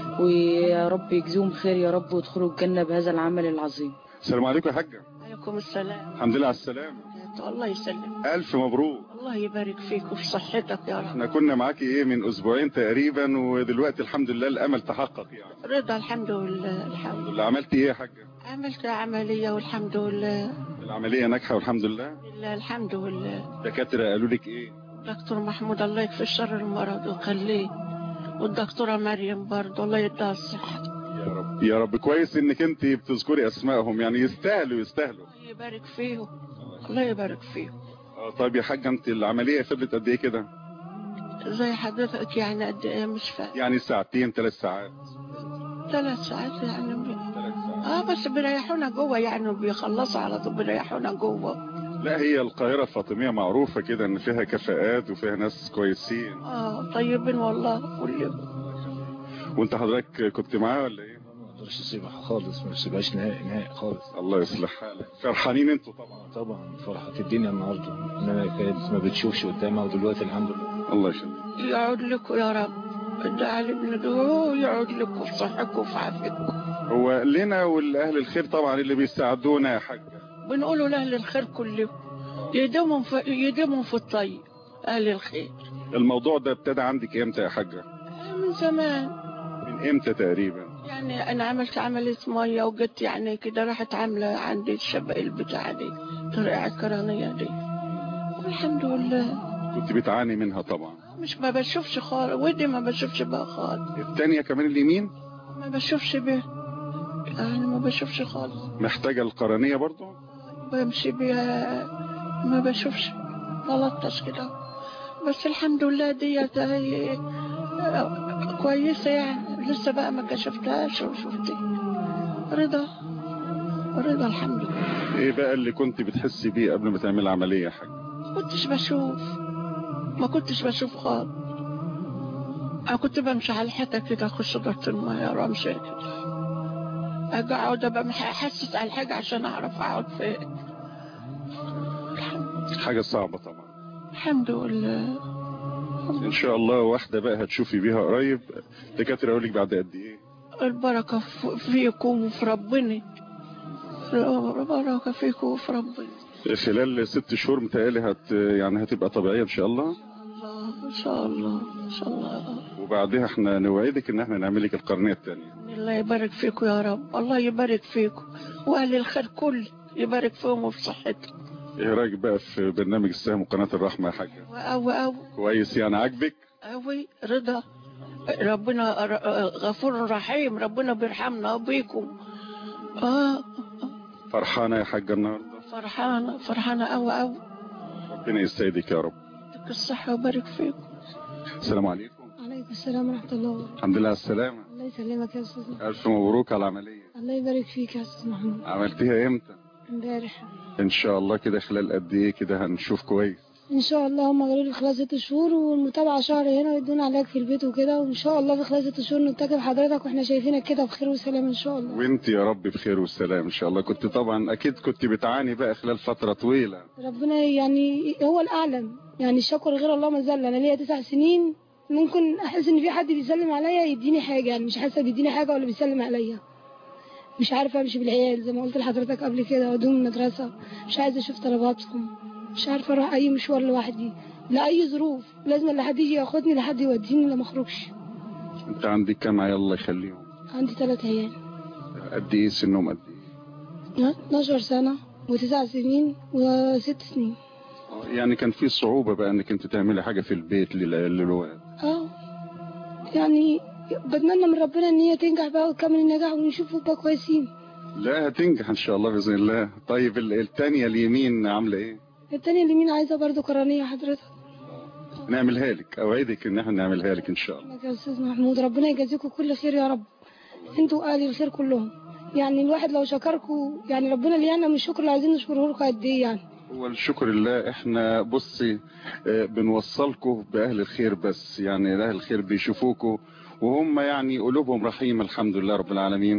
ويا رب يجزيهم خير يا رب ويدخلوا الجنة بهذا العمل العظيم السلام عليكم يا حاجة عليكم السلام الحمد لله على السلامة الله يسلم الف مبروك الله يبارك فيك وفي صحتك يا رب احنا كنا معاكي ايه من اسبوعين تقريبا ودلوقتي الحمد لله الامل تحقق يعني رضا الحمد لله الحمد اللي عملتي ايه يا حاجة عملت عملية والحمد لله العملية ناجحة والحمد لله لله الحمد لله الدكاترة قالوا لك ايه دكتور محمود الله يكفي شر المرض ويخليه والدكتورة مريم برضه الله يديها الصحة يا رب يا رب كويس انك انت بتذكري اسمائهم يعني يستاهلوا يستاهلوا الله يبارك فيهم الله يبارك فيهم اه طيب يا حاجة انت العملية فضلت قد ايه كده زي حضرتك يعني قد ايه مش فاهم يعني ساعتين ثلاث ساعات ثلاث ساعات يعني ثلاث ساعات اه بس بيريحونا جوه يعني وبيخلصوا على طول بيريحونا جوه لا هي القاهرة الفاطمية معروفة كده ان فيها كفاءات وفيها ناس كويسين اه طيبين والله كل وانت حضرتك كنت معاه ولا ايه اقدرش اسيبها خالص ما بسيبهاش نهائي نهائي خالص الله يصلح حالك فرحانين انتوا طبعا طبعا فرحة الدنيا النهارده انما كانت ما بتشوفش قدامها ودلوقتي الحمد لله الله يخليك يعود لكم يا رب ادعي لابن دعوه يعود لكم في صحتكم وفي عافيتكم هو لنا والاهل الخير طبعا اللي بيساعدونا يا حاجه بنقولوا لأهل الخير كلهم يدومهم في يدومهم في الطيب أهل الخير الموضوع ده ابتدى عندك امتى يا حاجه من زمان من امتى تقريبا يعني أنا عملت عملية مية وجت يعني كده راحت عاملة عندي الشبائل بتاع دي طريقة الكرانية دي والحمد لله كنت بتعاني منها طبعا مش ما بشوفش خالص ودي ما بشوفش بقى خالص الثانيه كمان اليمين ما بشوفش بيه يعني ما بشوفش خالص محتاجه القرنيه برضو بمشي بيها ما بشوفش غلطتش كده بس الحمد لله ديت هي كويسة يعني لسه بقى ما كشفتهاش وشفتي رضا رضا الحمد لله ايه بقى اللي كنت بتحسي بيه قبل ما تعمل العمليه يا حاجه ما كنتش بشوف ما كنتش بشوف خالص أنا كنت بمشي على الحيطة كده أخش دورة المية وأمشي كده أجي أقعد أبقى مح- أحسس على الحاجة عشان أعرف أقعد فين حاجه صعبه طبعا الحمد لله ان شاء الله واحده بقى هتشوفي بيها قريب دكاتره يقول لك بعد قد ايه البركة ف- فيكم وفي ربنا البركة فيكم وفي ربنا خلال ست شهور متهيألي هت يعني هتبقى طبيعيه ان شاء الله الله إن شاء الله إن شاء الله وبعدها احنا نوعدك ان احنا نعمل لك القرنيه الثانيه الله يبارك فيكم يا رب الله يبارك فيكم وأهل الخير كل يبارك فيهم وفي صحتهم ايه رايك بقى في برنامج السهم وقناه الرحمه يا حاجه وأوي أوي كويس يعني عاجبك أوي رضا ربنا ر- غفور رحيم ربنا بيرحمنا وبيكم آه فرحانه يا حاجه النهارده فرحانة فرحانة أوي أوي ربنا يسعدك يا رب يديك الصحة ويبارك فيكم السلام عليكم عليكم السلام ورحمة الله وبركاته الحمد لله على السلامه الله يسلمك يا أستاذ محمود. الف مبروك على العمليه الله يبارك فيك يا أستاذ محمود عملتيها امتى امبارح ان شاء الله كده خلال قد ايه كده هنشوف كويس إن شاء الله هم قالوا لي خلال ست شهور والمتابعة شهر هنا ويدونا علاج في البيت وكده وإن شاء الله في خلال ست شهور نتكب حضرتك وإحنا شايفينك كده بخير وسلام إن شاء الله وانت يا رب بخير والسلام ان شاء الله كنت طبعا اكيد كنت بتعاني بقى خلال فتره طويله ربنا يعني هو الأعلم يعني الشكر غير الله ما زال أنا ليا تسع سنين ممكن أحس إن في حد بيسلم عليا يديني حاجة يعني مش حاسة بيديني حاجة ولا بيسلم عليا مش عارفة أمشي بالعيال زي ما قلت لحضرتك قبل كده ودوم المدرسة مش عايزة أشوف طلباتهم مش عارفة أروح أي مشوار لوحدي لأي ظروف لازم اللي حد يجي ياخدني لحد يوديني لما أخرجش انت عندك كام عيال الله يخليهم عندي ثلاث عيال قد ايه سنهم قد ايه 12 سنة وتسع سنين وست سنين آه، يعني كان في صعوبه بقى انك انت تعملي حاجه في البيت لل- للولاد اه يعني بتمنى من ربنا ان هي تنجح بقى وتكمل النجاح ونشوفهم بقى كويسين لا هتنجح ان شاء الله باذن الله طيب ال- التانية اليمين عامله ايه التانية اللي مين عايزة برضو قرانية حضرتك نعملها لك اوعدك ان احنا نعملها لك ان شاء الله لك يا استاذ محمود ربنا يجازيكم كل خير يا رب انتوا اهل الخير كلهم يعني الواحد لو شكركم يعني ربنا اللي يعلم الشكر اللي عايزين نشكره لكم قد ايه يعني هو الشكر لله احنا بصي آه، بنوصلكم باهل الخير بس يعني اهل الخير بيشوفوكوا وهم يعني قلوبهم رحيمة الحمد لله رب العالمين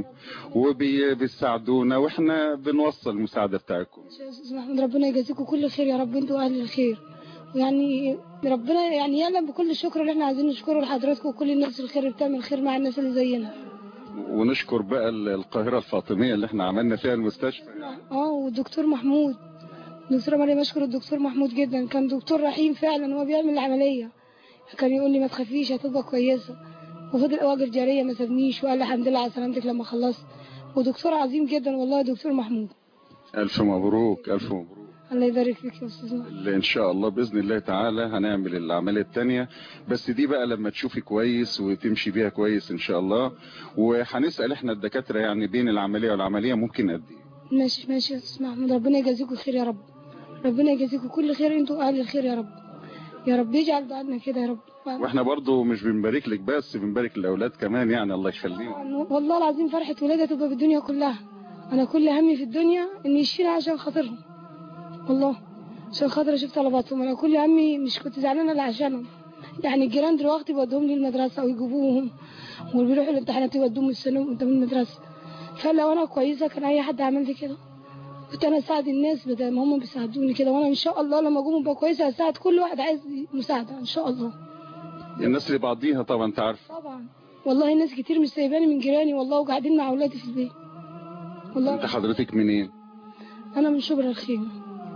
وبيساعدونا واحنا بنوصل المساعدة بتاعتكم يا استاذ محمود ربنا يجازيكم كل خير يا رب انتوا اهل الخير ويعني ربنا يعني يعلم بكل الشكر اللي احنا عايزين نشكره لحضراتكم وكل الناس الخير اللي بتعمل خير مع الناس اللي زينا ونشكر بقى ال- القاهرة الفاطمية اللي احنا عملنا فيها المستشفى اه والدكتور محمود دكتورة مريم اشكر الدكتور محمود جدا كان دكتور رحيم فعلا وهو بيعمل العملية كان يقول لي ما تخافيش هتبقى كويسة وفضل اواجر جارية ما سابنيش وقال لي الحمد لله على سلامتك لما خلصت ودكتور عظيم جدا والله دكتور محمود ألف مبروك ألف مبروك الله يبارك فيك يا استاذ محمود اللي ان شاء الله باذن الله تعالى هنعمل العمليه الثانيه بس دي بقى لما تشوفي كويس وتمشي بيها كويس ان شاء الله وهنسال احنا الدكاتره يعني بين العمليه والعمليه ممكن قد ايه ماشي ماشي يا استاذ محمود ربنا يجازيكم خير يا رب ربنا يجازيكم كل خير انتوا اهل الخير يا رب يا رب يجعل دعاتنا كده يا رب واحنا برضو مش بنبارك لك بس بنبارك للاولاد كمان يعني الله يخليهم والله العظيم فرحة ولادها تبقى بالدنيا كلها أنا كل همي في الدنيا إني يشفينا عشان خاطرهم والله عشان خاطر أشوف طلباتهم أنا كل همي مش كنت زعلانة إلا عشانهم يعني الجيران دلوقتي بودوهم لي المدرسة ويجيبوهم واللي بيروحوا الامتحانات يودوهم السنة قدام المدرسة فلو انا كويسه كان اي حد عمل لي كده كنت انا اساعد الناس بدل ما هم بيساعدوني كده وانا ان شاء الله لما اقوم ابقى كويسه هساعد كل واحد عايز مساعده ان شاء الله الناس اللي بعضيها طبعا انت عارف طبعا والله ناس كتير مش سايباني من جيراني والله وقاعدين مع اولادي في البيت انت والله حضرتك منين انا من شبرا الخيمه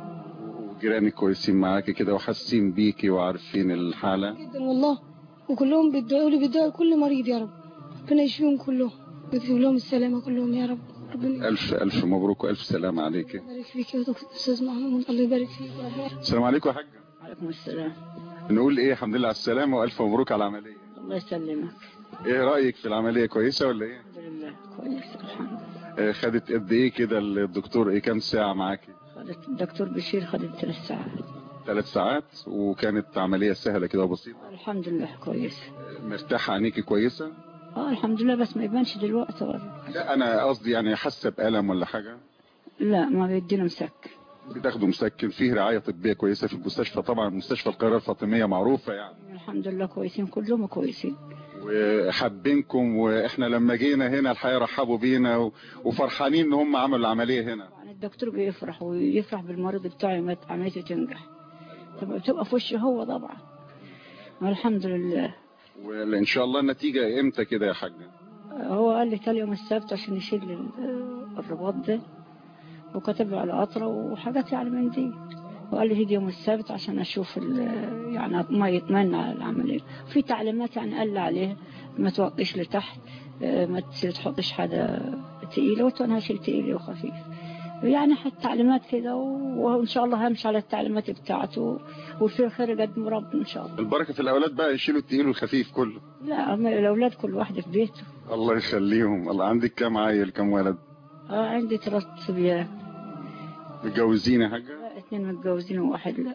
وجيرانك كويسين معاكي كده وحاسين بيكي وعارفين الحالة جدا والله وكلهم بيدعوا لي بيدعوا كل مريض يا رب ربنا يشفيهم كلهم ويكتب لهم السلامه كلهم يا رب ربنا ألف ألف مبروك وألف سلامة عليكي يبارك فيك يا دكتور استاذ محمود الله يبارك فيك يا رب السلام عليكم يا حاجة عليكم السلام نقول ايه الحمد لله على السلامة وألف مبروك على العملية الله يسلمك ايه رأيك في العملية كويسة ولا ايه الحمد لله كويس الحمد لله آه، خدت قد ايه كده الدكتور ايه كام ساعة معاكي خدت الدكتور بشير خدت ثلاث ساعات ثلاث ساعات وكانت عملية سهلة كده وبسيطة الحمد لله كويس مرتاحة عينيكي كويسة اه الحمد لله بس ما يبانش دلوقتي ولا لا انا قصدي يعني حاسة بألم ولا حاجة لا ما بيدينا مسك بتاخدوا مسكن فيه رعاية طبية كويسة في المستشفى طبعا مستشفى القاهرة الفاطمية معروفة يعني الحمد لله كويسين كلهم كويسين وحابينكم واحنا لما جينا هنا الحقيقة رحبوا بينا و- وفرحانين ان هم عملوا العملية هنا يعني الدكتور بيفرح ويفرح بالمريض بتاعه يمت عمليته تنجح تبقى بتبقى في وشه هو طبعا الحمد لله وان شاء الله النتيجة امتى كده يا حاج هو قال لي تاني يوم السبت عشان يشيل ال- الرباط ده وكتب لي على قطرة وحاجات يعني من دي وقال لي تيجي يوم السبت عشان اشوف ال- يعني ما يطمئن على العملية في تعليمات يعني قال لي عليها ما توقش لتحت آه، ما تحطش حاجة تقيلة وانا هشيل تقيل وخفيف يعني حتى تعليمات كده و- وان شاء الله همشي على التعليمات بتاعته وفي خير قدم ربنا ان شاء الله البركة في الاولاد بقى يشيلوا التقيل والخفيف كله لا أما الاولاد كل واحد في بيته الله يخليهم الله عندك كام عيل كام ولد اه عندي ثلاث صبيان متجوزين يا حاجة لا، اثنين متجوزين وواحد لا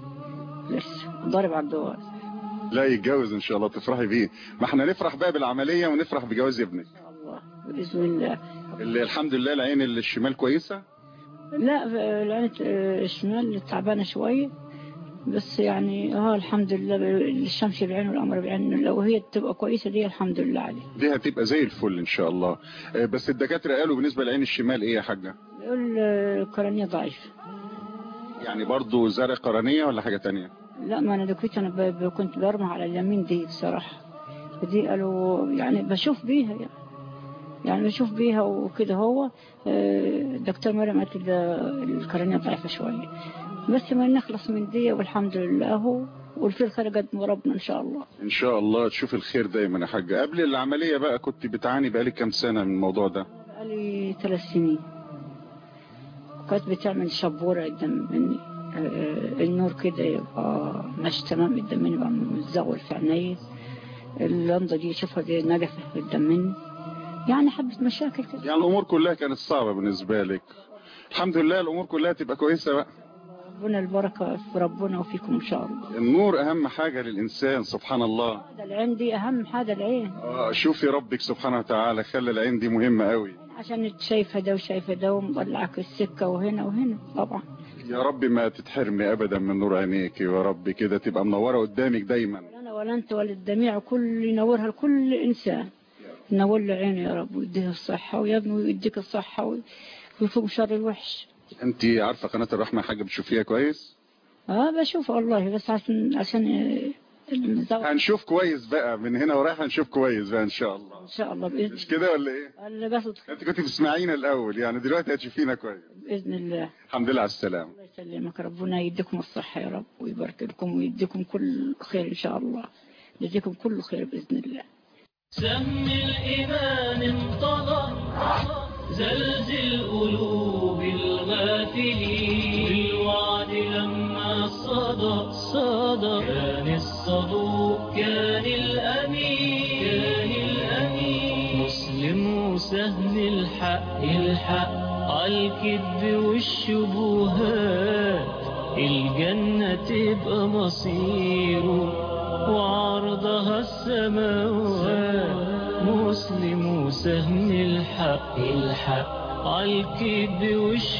لسه ضارب على الجواز لا يتجوز ان شاء الله تفرحي بيه ما احنا نفرح بقى بالعملية ونفرح بجواز ابنك الله بإذن الله اللي الحمد لله العين الشمال كويسة لا العين الشمال تعبانة شوية بس يعني اه الحمد لله الشمس بعين والأمر بعين لو هي تبقى كويسة دي الحمد لله عليه دي هتبقى زي الفل ان شاء الله آه، بس الدكاترة قالوا بالنسبة للعين الشمال ايه يا حاجة يقول القرنية ضعيفة يعني برضو زرع قرنية ولا حاجة تانية لا ما أنا دكتور أنا ب- ب- كنت برمى على اليمين دي بصراحة ودي قالوا يعني بشوف بيها يعني يعني بشوف بيها وكده هو آه، دكتور مريم قالت لي ده القرنية ضعيفة شوية بس ما نخلص من دي والحمد لله هو والفيل خير قد ما ربنا إن شاء الله ان شاء الله تشوف الخير دايما يا حاجة قبل العملية بقى كنت بتعاني بقالك كام سنة من الموضوع ده بقالي ثلاث سنين كانت بتعمل شبورة قدام مني آه، النور كده يبقى مش تمام قدام مني يبقى متزول في عيني اللنضة دي اشوفها دي نجفة قدام مني يعني حبة مشاكل كده يعني الامور كلها كانت صعبة بالنسبة لك الحمد لله الامور كلها تبقى كويسة بقى ربنا البركة في ربنا وفيكم إن شاء الله النور اهم حاجة للانسان سبحان الله هذا العين دي أهم حاجة العين آه، شوفي ربك سبحانه وتعالى خلى العين دي مهمة قوي عشان شايفة ده وشايفة ده ومطلعك السكة وهنا وهنا طبعا يا رب ما تتحرمي ابدا من نور عينيك يا رب كده تبقى منورة قدامك دايما ولا أنا ولا أنت ولا الجميع كل ينورها لكل إنسان ينور له عينه يا رب ويديها الصحة ويا ابني ويديك الصحة ويفوق شر الوحش انت عارفة قناة الرحمة يا حاجة بتشوفيها كويس اه بشوف والله بس عشان عشان آه، الزو- هنشوف كويس بقى من هنا ورايح هنشوف كويس بقى ان شاء الله ان شاء الله باذن مش كده ولا ايه الله بس انت كنت بتسمعينا الاول يعني دلوقتي هتشوفينا كويس باذن الله الحمد لله على السلامة الله يسلمك ربنا يديكم الصحه يا رب ويبارك لكم ويديكم كل خير ان شاء الله يديكم كل خير باذن الله سم الإيمان انطلق زلزل قلوب الغافلين بالوعد لما صدى صدى كان الصدوق كان الأمين كان الأمين مسلم وسهم الحق الحق عالكذب والشبهات الجنة تبقى مصيره وعرضها السماوات مسلم وسهم الحق الحق عالكذب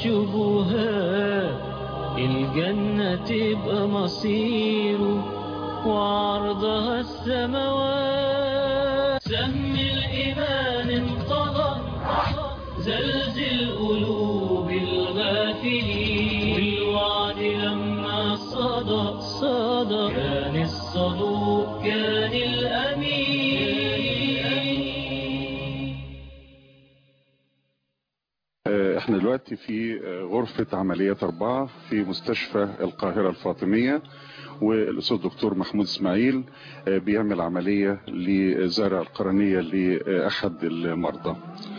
والشبهات الجنة تبقى مصيره وعرضها السماوات سهم الإيمان انطلق زلزل قلوب الغافلين والوعد لما صدى صدى كان الصدوق كان الأمين آه، احنا دلوقتي في آه، غرفة عمليات أربعة في مستشفى القاهرة الفاطمية والأستاذ الدكتور محمود إسماعيل آه، بيعمل عملية لزرع القرنية لأحد المرضى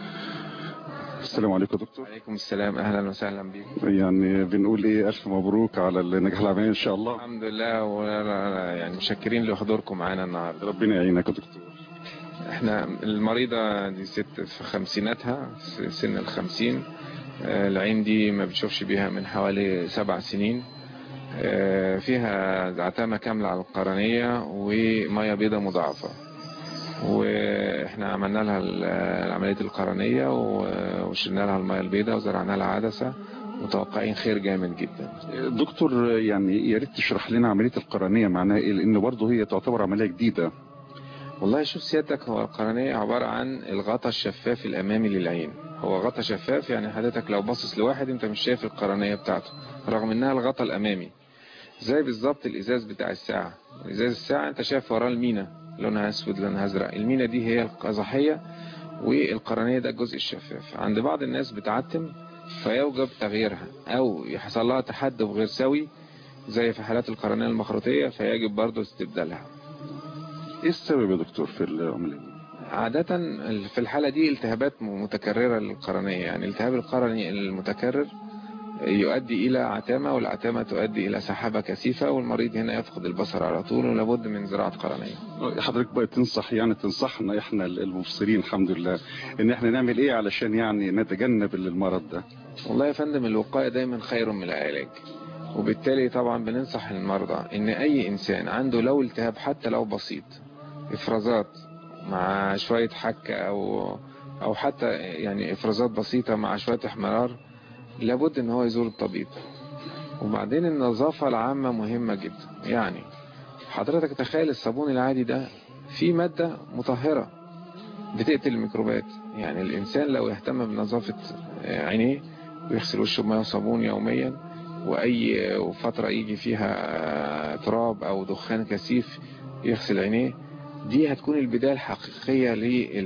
السلام عليكم يا دكتور عليكم السلام اهلا وسهلا بكم يعني بنقول ايه ألف مبروك على النجاح العملية إن شاء الله الحمد لله ولا يعني مشكرين لحضوركم معانا النهارده ربنا يعينك يا دكتور احنا المريضة دي ست في خمسيناتها في سن الخمسين آه، العين دي ما بتشوفش بيها من حوالي سبع سنين آه، فيها عتامة كاملة على القرنية ومية بيضة مضاعفة واحنا عملنا لها ال- عملية القرنية و- وشلنا لها المية البيضة وزرعنا لها عدسة متوقعين خير جامد جدا دكتور يعني يا ريت تشرح لنا عملية القرنية معناها ايه لأن برضه هي تعتبر عملية جديدة والله شوف سيادتك هو القرنية عبارة عن الغطاء الشفاف الأمامي للعين هو غطاء شفاف يعني حضرتك لو باصص لواحد انت مش شايف القرنية بتاعته رغم انها الغطاء الأمامي زي بالظبط الإزاز بتاع الساعة إزاز الساعة انت شايف وراه المينا لونها أسود لونها أزرق المينا دي هي القزحية والقرنية ده الجزء الشفاف عند بعض الناس بتعتم فيوجب تغييرها أو يحصل لها تحدب غير سوي زي في حالات القرنية المخروطية فيجب برضه استبدالها ايه السبب يا دكتور في العملية عادة في الحالة دي التهابات متكررة للقرنية يعني التهاب القرني المتكرر يؤدي إلى عتامة والعتامة تؤدي إلى سحابة كثيفة والمريض هنا يفقد البصر على طول ولابد من زراعة قرنية حضرتك بقى تنصح يعني تنصحنا احنا المبصرين الحمد لله ان احنا نعمل ايه علشان يعني نتجنب المرض ده والله يا فندم الوقاية دايما خير من العلاج وبالتالي طبعا بننصح المرضى ان اي انسان عنده لو التهاب حتى لو بسيط افرازات مع شوية حكة او او حتى يعني افرازات بسيطة مع شوية احمرار لابد ان هو يزور الطبيب وبعدين النظافة العامة مهمة جدا يعني حضرتك تخيل الصابون العادي ده فيه مادة مطهرة بتقتل الميكروبات يعني الإنسان لو يهتم بنظافة عينيه ويغسل وشه بميه وصابون يوميا وأي فترة يجي فيها تراب أو دخان كثيف يغسل عينيه دي هتكون البداية الحقيقية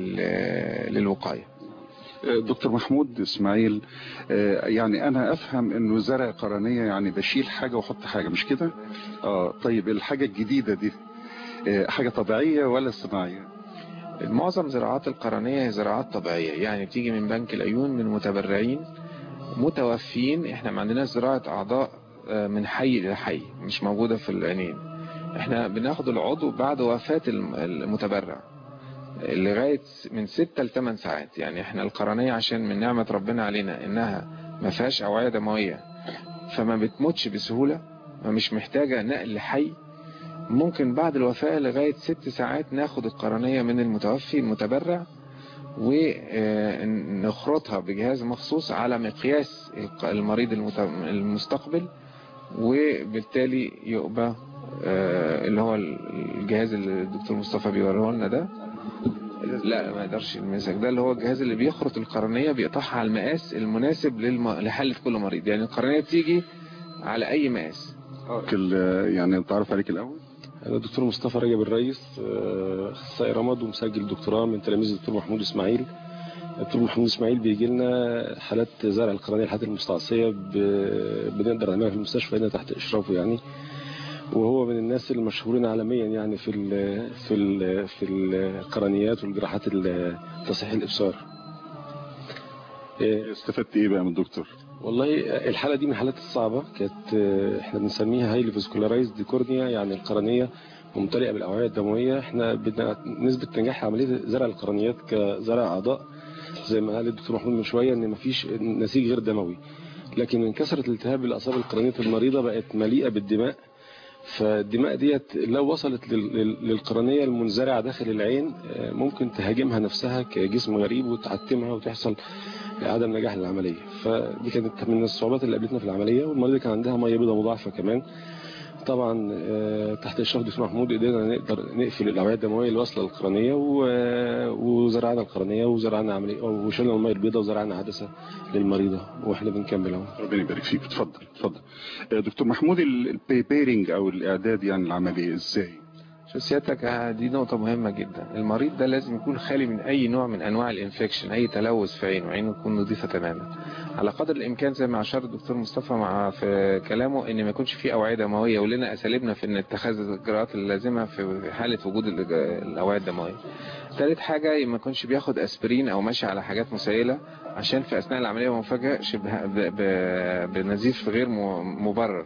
لل- للوقاية دكتور محمود اسماعيل آه، يعني انا افهم انه زرع قرنية يعني بشيل حاجة واحط حاجة مش كده اه طيب الحاجة الجديدة دي آه، حاجة طبيعية ولا صناعية معظم زراعات القرنية هي زراعات طبيعية يعني بتيجي من بنك العيون من متبرعين متوفين احنا ما عندناش زراعة اعضاء آه، من حي الى حي مش موجودة في العينين احنا بناخد العضو بعد وفاة الم- المتبرع لغاية من 6 ل 8 ساعات يعني احنا القرنية عشان من نعمة ربنا علينا انها ما فيهاش اوعية دموية فما بتموتش بسهولة ما مش محتاجة نقل حي ممكن بعد الوفاة لغاية ست ساعات ناخد القرنية من المتوفي المتبرع ونخرطها بجهاز مخصوص على مقياس الق- المريض المت- المستقبل وبالتالي يبقى آه، اللي هو الجهاز اللي الدكتور مصطفى بيوريه لنا ده لا ما يقدرش يلمسك ده اللي هو الجهاز اللي بيخرط القرنية بيقطعها على المقاس المناسب للم... لحالة كل مريض يعني القرنية بتيجي على أي مقاس كل يعني تعرف عليك الاول أنا الدكتور مصطفى رجب الرئيس آه، أخصائي رمد ومسجل دكتوراه من تلاميذ الدكتور محمود إسماعيل الدكتور محمود إسماعيل بيجي لنا حالات زرع القرنية الحالات المستعصية ب- بنقدر نعملها في المستشفى هنا تحت إشرافه يعني وهو من الناس المشهورين عالميا يعني في ال في ال في القرنيات والجراحات ال- تصحيح الإبصار استفدت ايه بقى من الدكتور والله الحالة دي من الحالات الصعبة كانت آه، احنا بنسميها هايلي فيسكولارايزد كورنيا يعني القرنية ممتلئة بالأوعية الدموية احنا بدنا نسبة نجاح عملية زرع القرنيات كزرع أعضاء زي ما قال الدكتور محمود من شوية ان مفيش نسيج غير دموي لكن من كثرة الالتهاب اللي أصاب القرنية المريضة بقت مليئة بالدماء فالدماء ديت لو وصلت لل- لل- للقرنية المنزرعة داخل العين آه، ممكن تهاجمها نفسها كجسم غريب وتعتمها وتحصل عدم نجاح للعملية فدي كانت من الصعوبات اللي قابلتنا في العملية والمريضة كان عندها مية بيضاء مضاعفة كمان طبعا آه، تحت اشراف دكتور محمود قدرنا نقدر نقفل الاوعيه الدمويه اللي واصله للقرنيه و- وزرعنا القرنيه وزرعنا عمليه وشلنا الميه البيضاء وزرعنا عدسه للمريضه واحنا بنكمل اهو ربنا يبارك فيك اتفضل اتفضل آه، دكتور محمود البيبيرنج او الاعداد يعني العمليه ازاي شو سيادتك آه، دي نقطة مهمة جدا المريض ده لازم يكون خالي من أي نوع من أنواع الانفكشن أي تلوث في عينه عينه تكون نظيفة تماما على قدر الإمكان زي ما أشار الدكتور مصطفى مع في كلامه إن ما يكونش فيه أوعية دموية ولنا أساليبنا في إن اتخاذ الإجراءات اللازمة في حالة وجود الإج- الأوعية الدموية ثالث حاجة ما يكونش بياخد أسبرين أو ماشي على حاجات مسيلة عشان في أثناء العملية ما يفاجئش به- ب- ب- بنزيف غير م- مبرر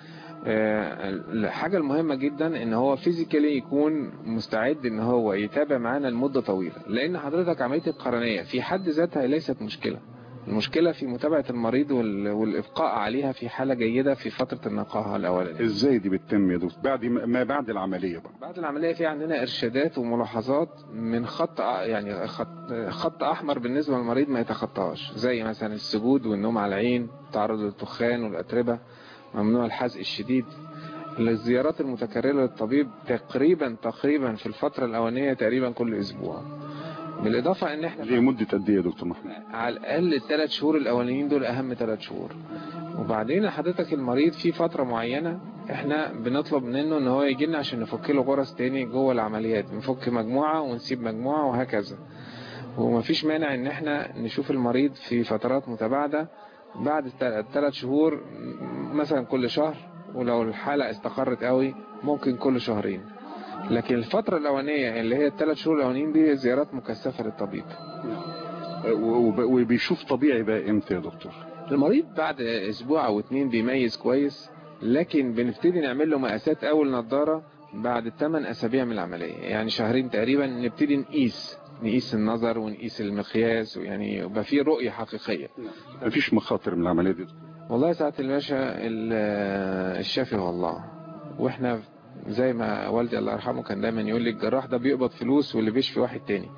آه، الحاجة المهمة جدا ان هو فيزيكالي يكون مستعد ان هو يتابع معانا لمدة طويلة لان حضرتك عملية القرنية في حد ذاتها ليست مشكلة المشكلة في متابعة المريض وال- والإبقاء عليها في حالة جيدة في فترة النقاهة الأولانية ازاي دي بتتم يا دكتور بعد ما ما بعد العمليه بقى بعد العملية في عندنا إرشادات وملاحظات من خط يعني خط, خط أحمر بالنسبة للمريض ما يتخطاهاش زي مثلا السجود والنوم على العين التعرض للدخان والأتربة ممنوع الحزق الشديد الزيارات المتكررة للطبيب تقريبا تقريبا في الفترة الأولانية تقريبا كل أسبوع بالإضافة إن إحنا لمده قد ايه يا دكتور محمود على الأقل الثلاث شهور الأولانيين دول أهم ثلاث شهور وبعدين حضرتك المريض في فترة معينة احنا بنطلب منه ان هو يجي لنا عشان نفك له غرز تاني جوه العمليات بنفك مجموعة ونسيب مجموعة وهكذا ومفيش مانع ان احنا نشوف المريض في فترات متباعدة بعد ثلاث شهور م- مثلا كل شهر ولو الحالة استقرت قوي ممكن كل شهرين لكن الفترة الأولانية اللي هي الثلاث شهور الأولانيين دي زيارات مكثفة للطبيب آه، وب- وبيشوف طبيعي بقى امتى يا دكتور المريض بعد اسبوع او اتنين بيميز كويس لكن بنبتدي نعمل له مقاسات اول نظارة بعد 8 اسابيع من العملية يعني شهرين تقريبا نبتدي نقيس نقيس النظر ونقيس المقياس ويعني يبقى في رؤية حقيقية مفيش مخاطر من العمليه دي والله ساعة الباشا ال- الشافي هو الله واحنا زي ما والدي الله يرحمه كان دايما يقول لي الجراح ده بيقبض فلوس واللي بيشفي واحد تاني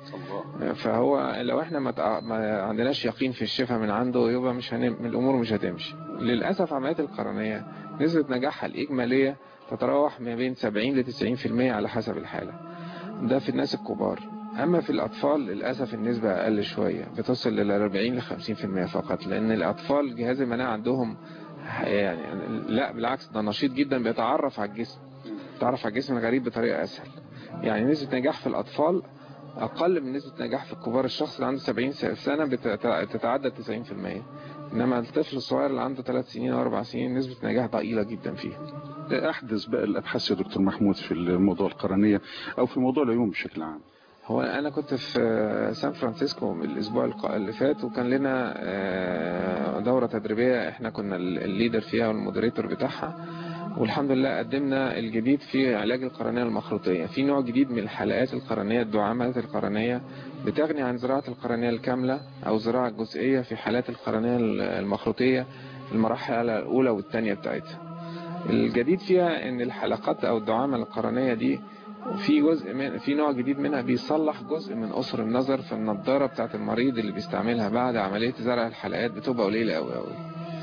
فهو لو احنا ما, تع... ما عندناش يقين في الشفاء من عنده يبقى مش هنم... الامور مش هتمشي للاسف عمليات القرنيه نسبه نجاحها الاجماليه تتراوح ما بين 70 ل 90% على حسب الحاله ده في الناس الكبار اما في الاطفال للاسف النسبه اقل شويه بتصل لل 40 ل 50% فقط لان الاطفال جهاز المناعه عندهم يعني لا بالعكس ده نشيط جدا بيتعرف على الجسم بيتعرف على الجسم الغريب بطريقه اسهل يعني نسبه نجاح في الاطفال اقل من نسبة نجاح في الكبار الشخص اللي عنده 70 سنة بتتعدى 90% انما الطفل الصغير اللي عنده 3 سنين او 4 سنين نسبة نجاح ضئيلة جدا فيه احدث بقى الابحاث يا دكتور محمود في الموضوع القرنيه او في موضوع العيون بشكل عام هو انا كنت في سان فرانسيسكو الاسبوع الق- اللي فات وكان لنا آه، دورة تدريبية احنا كنا الليدر فيها والمودريتور بتاعها والحمد لله قدمنا الجديد في علاج القرنية المخروطية في نوع جديد من الحلقات القرنية الدعامات القرنية بتغني عن زراعة القرنية الكاملة أو زراعة جزئية في حالات القرنية المخروطية المراحل الأولى والثانية بتاعتها الجديد فيها ان الحلقات او الدعامة القرنية دي في جزء من في نوع جديد منها بيصلح جزء من قصر النظر في النضارة بتاعت المريض اللي بيستعملها بعد عملية زرع الحلقات بتبقى قليلة قوي قوي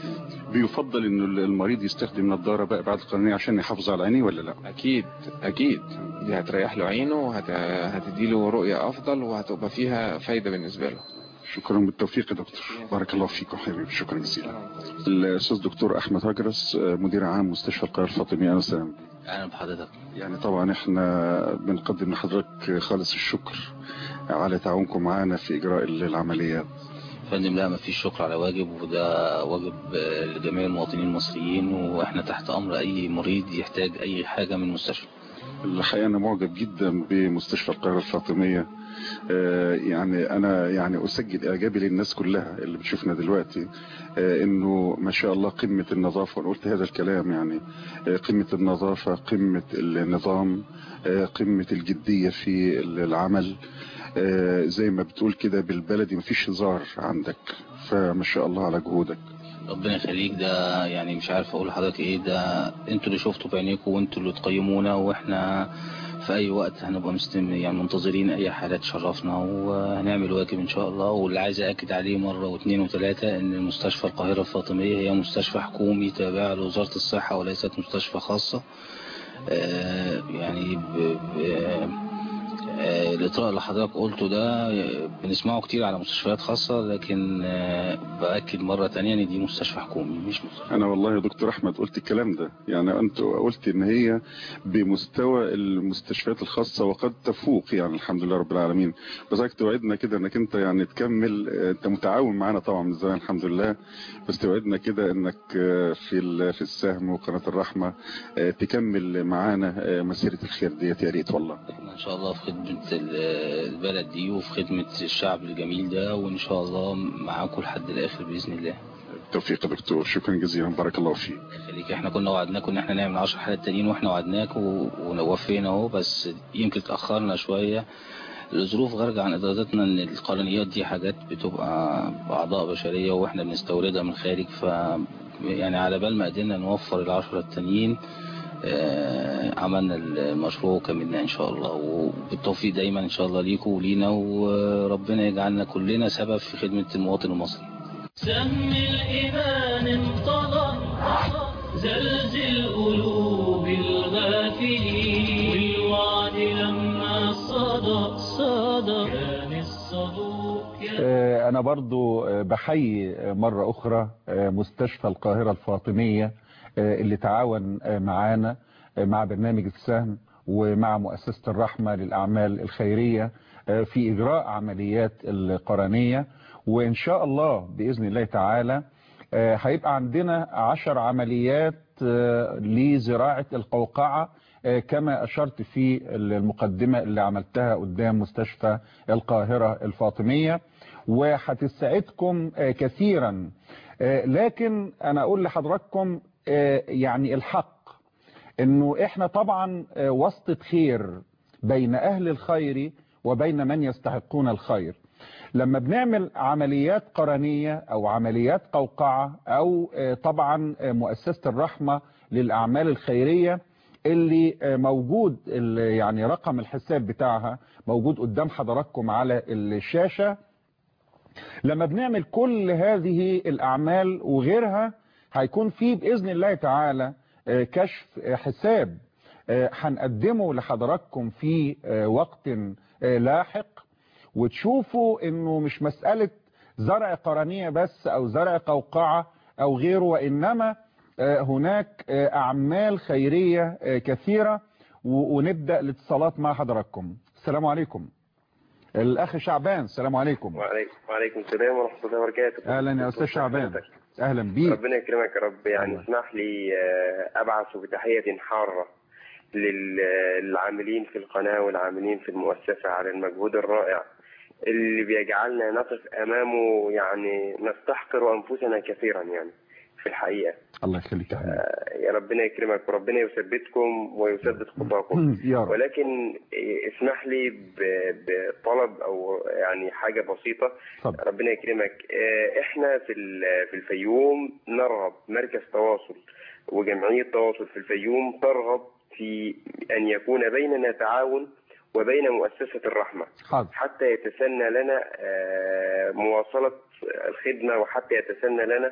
بيفضل ان المريض يستخدم نظاره بقى بعد القرنيه عشان يحافظ على عينيه ولا لا اكيد اكيد دي هتريح له عينه وهتدي له رؤية افضل وهتبقى فيها فايدة بالنسبة له شكرا بالتوفيق يا دكتور بارك الله فيكم حبيبي شكرا جزيلا الاستاذ دكتور احمد هجرس مدير عام مستشفى القاهره الفاطميه اهلا وسهلا اهلا بحضرتك يعني طبعا احنا بنقدم لحضرتك خالص الشكر على تعاونكم معنا في اجراء العمليات فندم لا ما فيش شكر على واجب وده واجب آه، لجميع المواطنين المصريين واحنا تحت امر اي مريض يحتاج اي حاجة من المستشفى الحقيقة أنا معجب جدا بمستشفى القاهرة الفاطمية آه، يعني أنا يعني أسجل إعجابي للناس كلها اللي بتشوفنا دلوقتي آه، إنه ما شاء الله قمة النظافة وأنا قلت هذا الكلام يعني آه، قمة النظافة قمة النظام آه، قمة الجدية في العمل آه، زي ما بتقول كده بالبلدي مفيش هزار عندك فما شاء الله على جهودك ربنا يخليك ده يعني مش عارف اقول لحضرتك ايه ده انتوا اللي شفتوا بعينيكم وانتوا اللي تقيمونا واحنا في اي وقت هنبقى مستم يعني منتظرين اي حالة تشرفنا وهنعمل واجب ان شاء الله واللي عايز اكد عليه مرة واثنين وثلاثة ان المستشفى القاهرة الفاطمية هي مستشفى حكومي تابع لوزارة الصحة وليست مستشفى خاصة آه، يعني ب... ب... آه، الإطراء اللي حضرتك قلته ده بنسمعه كتير على مستشفيات خاصة لكن آه، بأكد مرة تانية ان دي مستشفى حكومي مش مستشفى انا والله يا دكتور احمد قلت الكلام ده يعني انت قلت ان هي بمستوى المستشفيات الخاصه وقد تفوق يعني الحمد لله رب العالمين بس عايزك توعدنا كده انك انت يعني تكمل آه، انت متعاون معانا طبعا من زمان الحمد لله بس توعدنا كده انك آه، في ال- في السهم وقناه الرحمه آه، تكمل معانا آه، مسيره الخير ديت يا ريت والله ان شاء الله في خدمة ال- البلد دي وفي خدمة الشعب الجميل ده وان شاء الله معاكم لحد الاخر بإذن الله توفيق يا دكتور شكرا جزيلا بارك الله فيك خليك احنا كنا وعدناكم ان احنا نعمل 10 حالات تانيين واحنا وعدناكم ووفينا اهو بس يمكن اتأخرنا شوية لظروف خارجة عن ارادتنا ان القرنيات دي حاجات بتبقى بأعضاء بشرية واحنا بنستوردها من الخارج ف يعني على بال ما قدرنا نوفر العشرة التانيين آه، عملنا المشروع وكملناه ان شاء الله وبالتوفيق دايما ان شاء الله ليكم ولينا وربنا يجعلنا كلنا سبب في خدمة المواطن المصري سم الإيمان انطلق زلزل قلوب الغافلين والوعد لما صدى صدى كان الصدوق آه، أنا برضو آه، بحيي آه، مرة أخرى آه، مستشفى القاهرة الفاطمية آه، اللي تعاون آه، معانا آه، مع برنامج السهم ومع مؤسسة الرحمة للأعمال الخيرية آه، في إجراء عمليات القرنية وإن شاء الله بإذن الله تعالى آه، هيبقى عندنا عشر عمليات آه، لزراعة القوقعة آه، كما أشرت في المقدمة اللي عملتها قدام مستشفى القاهرة الفاطمية وهتسعدكم آه، كثيرا آه، لكن أنا أقول لحضراتكم آه، يعني الحق انه احنا طبعا آه، واسطة خير بين اهل الخير وبين من يستحقون الخير لما بنعمل عمليات قرنية او عمليات قوقعة او آه، طبعا آه، مؤسسة الرحمة للاعمال الخيرية اللي آه، موجود ال- يعني رقم الحساب بتاعها موجود قدام حضراتكم على الشاشة لما بنعمل كل هذه الأعمال وغيرها هيكون في بإذن الله تعالى آه، كشف آه، حساب آه، هنقدمه لحضراتكم في آه، وقت آه، لاحق وتشوفوا انه مش مسألة زرع قرنية بس او زرع قوقعة او غيره وانما آه، هناك آه، اعمال خيرية آه، كثيرة و- ونبدأ الاتصالات مع حضراتكم السلام عليكم الاخ شعبان السلام عليكم وعليكم وعليكم السلام ورحمة الله وبركاته اهلا يا استاذ شعبان اهلا بيك ربنا يكرمك يا رب يعني اسمح لي آه، أبعث بتحية حارة لل- للعاملين في القناة والعاملين في المؤسسة على المجهود الرائع اللي بيجعلنا نقف أمامه يعني نستحقر أنفسنا كثيرا يعني في الحقيقة الله يخليك يا حبيبي يا ربنا يكرمك وربنا يثبتكم ويثبت خطاكم يا رب ولكن إيه، اسمح لي ب- بطلب او يعني حاجه بسيطه اتفضل. ربنا يكرمك إيه، احنا في ال- في الفيوم نرغب مركز تواصل وجمعيه تواصل في الفيوم ترغب في ان يكون بيننا تعاون وبين مؤسسه الرحمه حاضر حتى يتسنى لنا آه، مواصله الخدمه وحتى يتسنى لنا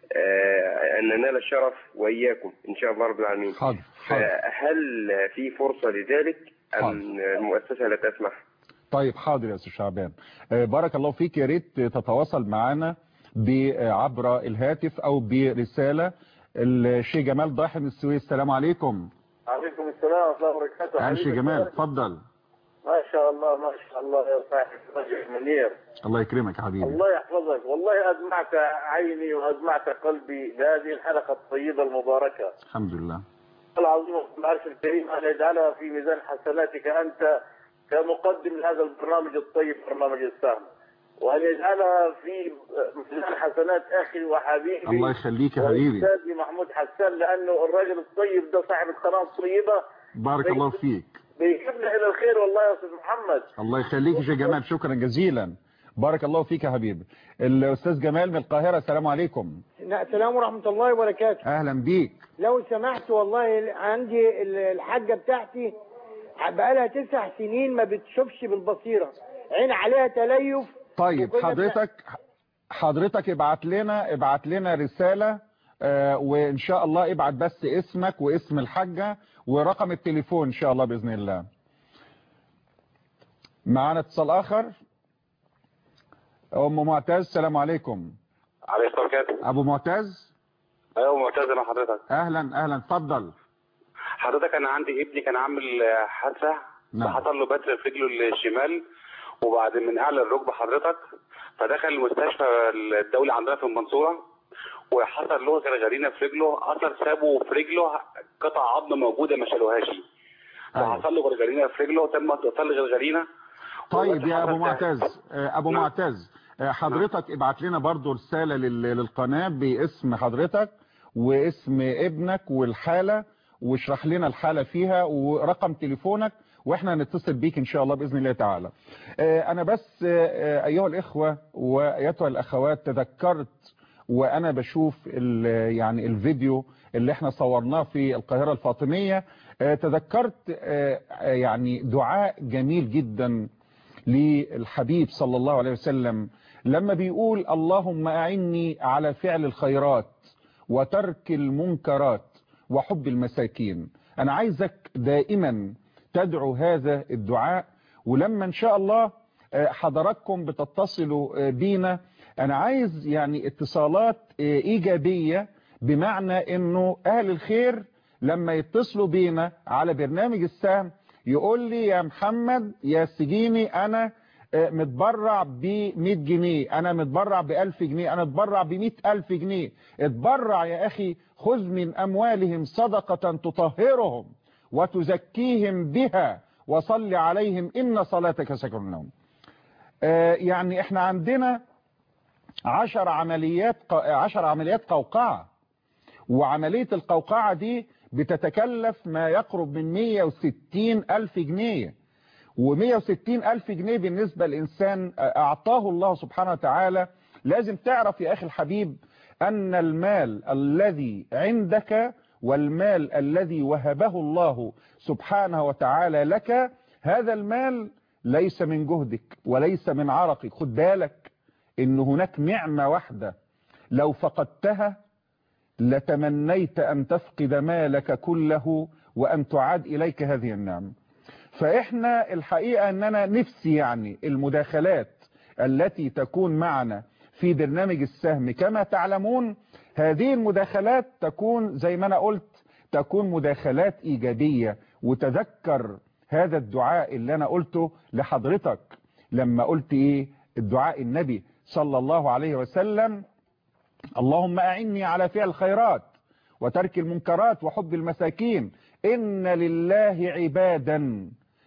آه، ان ننال الشرف واياكم ان شاء الله رب العالمين حاضر حاضر فهل في فرصة لذلك أم المؤسسة لا تسمح؟ طيب حاضر يا استاذ شعبان آه، بارك الله فيك يا ريت تتواصل معنا ب- عبر الهاتف او برسالة الشيخ جمال ضاحي من السويس السلام عليكم عليكم السلام ورحمة الله وبركاته اهلا شيخ حبيبي جمال الشيخ. اتفضل ما شاء الله ما شاء الله يا صاحب رجل منير الله يكرمك يا حبيبي الله يحفظك والله أدمعت عيني وأدمعت قلبي بهذه الحلقة الطيبة المباركة الحمد لله العظيم رب العرش الكريم أن يجعلها في ميزان حسناتك أنت كمقدم لهذا البرنامج الطيب برنامج السهم وأن يجعلها في ميزان حسنات أخي وحبيبي الله يخليك يا حبيبي وأستاذي محمود حسان لأنه الرجل الطيب ده صاحب القناة الطيبة بارك الله فيك بيجيبنا إلى الخير والله يا أستاذ محمد الله يخليك يا شيخ جمال شكرا جزيلا بارك الله فيك يا حبيبي الاستاذ جمال من القاهرة السلام عليكم السلام ورحمة الله وبركاته اهلا بيك لو سمحت والله عندي ال- الحاجة بتاعتي بقالها تسع سنين ما بتشوفش بالبصيره عين عليها تليف طيب وكنا حضرتك حضرتك ابعت لنا ابعت لنا رسالة آه، وان شاء الله ابعت بس اسمك واسم الحاجة ورقم التليفون ان شاء الله باذن الله معانا اتصال اخر ام معتز السلام عليكم عليه الصلاة والسلام ابو معتز ايوه معتز مع حضرتك اهلا اهلا اتفضل حضرتك انا عندي ابني كان عامل آه، حادثه نعم. فحصل له بتر في رجله الشمال وبعد من اعلى الركبه حضرتك فدخل المستشفى الدولي عندنا في المنصوره وحصل له غرغرينه في رجله اثر سابه في رجله قطع عظم موجوده ما شالوهاش فحصل له غرغرينه في رجله تم اتصال غرغرينه طيب يا ابو حضرتك- معتز آه، ابو معتز آه، حضرتك ابعت لنا برضو رسالة لل- للقناة باسم حضرتك واسم ابنك والحالة واشرح لنا الحالة فيها ورقم تليفونك واحنا هنتصل بيك ان شاء الله باذن الله تعالى آه، انا بس آه، ايها الاخوة وايتها الاخوات تذكرت وانا بشوف ال- يعني الفيديو اللي احنا صورناه في القاهرة الفاطمية آه، تذكرت آه، آه، يعني دعاء جميل جدا للحبيب صلى الله عليه وسلم لما بيقول اللهم أعني على فعل الخيرات وترك المنكرات وحب المساكين أنا عايزك دائما تدعو هذا الدعاء ولما إن شاء الله آه، حضراتكم بتتصلوا آه، بينا أنا عايز يعني اتصالات آه، إيجابية بمعنى أنه أهل الخير لما يتصلوا بينا على برنامج السهم يقول لي يا محمد يا سجيني أنا آه، متبرع ب 100 جنيه أنا متبرع ب 1000 جنيه أنا اتبرع ب 100000 جنيه اتبرع يا أخي خذ من أموالهم صدقة تطهرهم وتزكيهم بها وصل عليهم إن صلاتك سكن لهم آه، يعني احنا عندنا عشر عمليات عشر عمليات قوقعة وعملية القوقعة دي بتتكلف ما يقرب من 160 ألف جنيه و160 ألف جنيه بالنسبة لإنسان أعطاه الله سبحانه وتعالى لازم تعرف يا أخي الحبيب أن المال الذي عندك والمال الذي وهبه الله سبحانه وتعالى لك هذا المال ليس من جهدك وليس من عرقك خد بالك ان هناك نعمة واحدة لو فقدتها لتمنيت ان تفقد مالك كله وان تعاد اليك هذه النعمة فاحنا الحقيقة اننا نفسي يعني المداخلات التي تكون معنا في برنامج السهم كما تعلمون هذه المداخلات تكون زي ما انا قلت تكون مداخلات ايجابية وتذكر هذا الدعاء اللي انا قلته لحضرتك لما قلت ايه الدعاء النبي صلى الله عليه وسلم اللهم أعني على فعل الخيرات وترك المنكرات وحب المساكين إن لله عبادا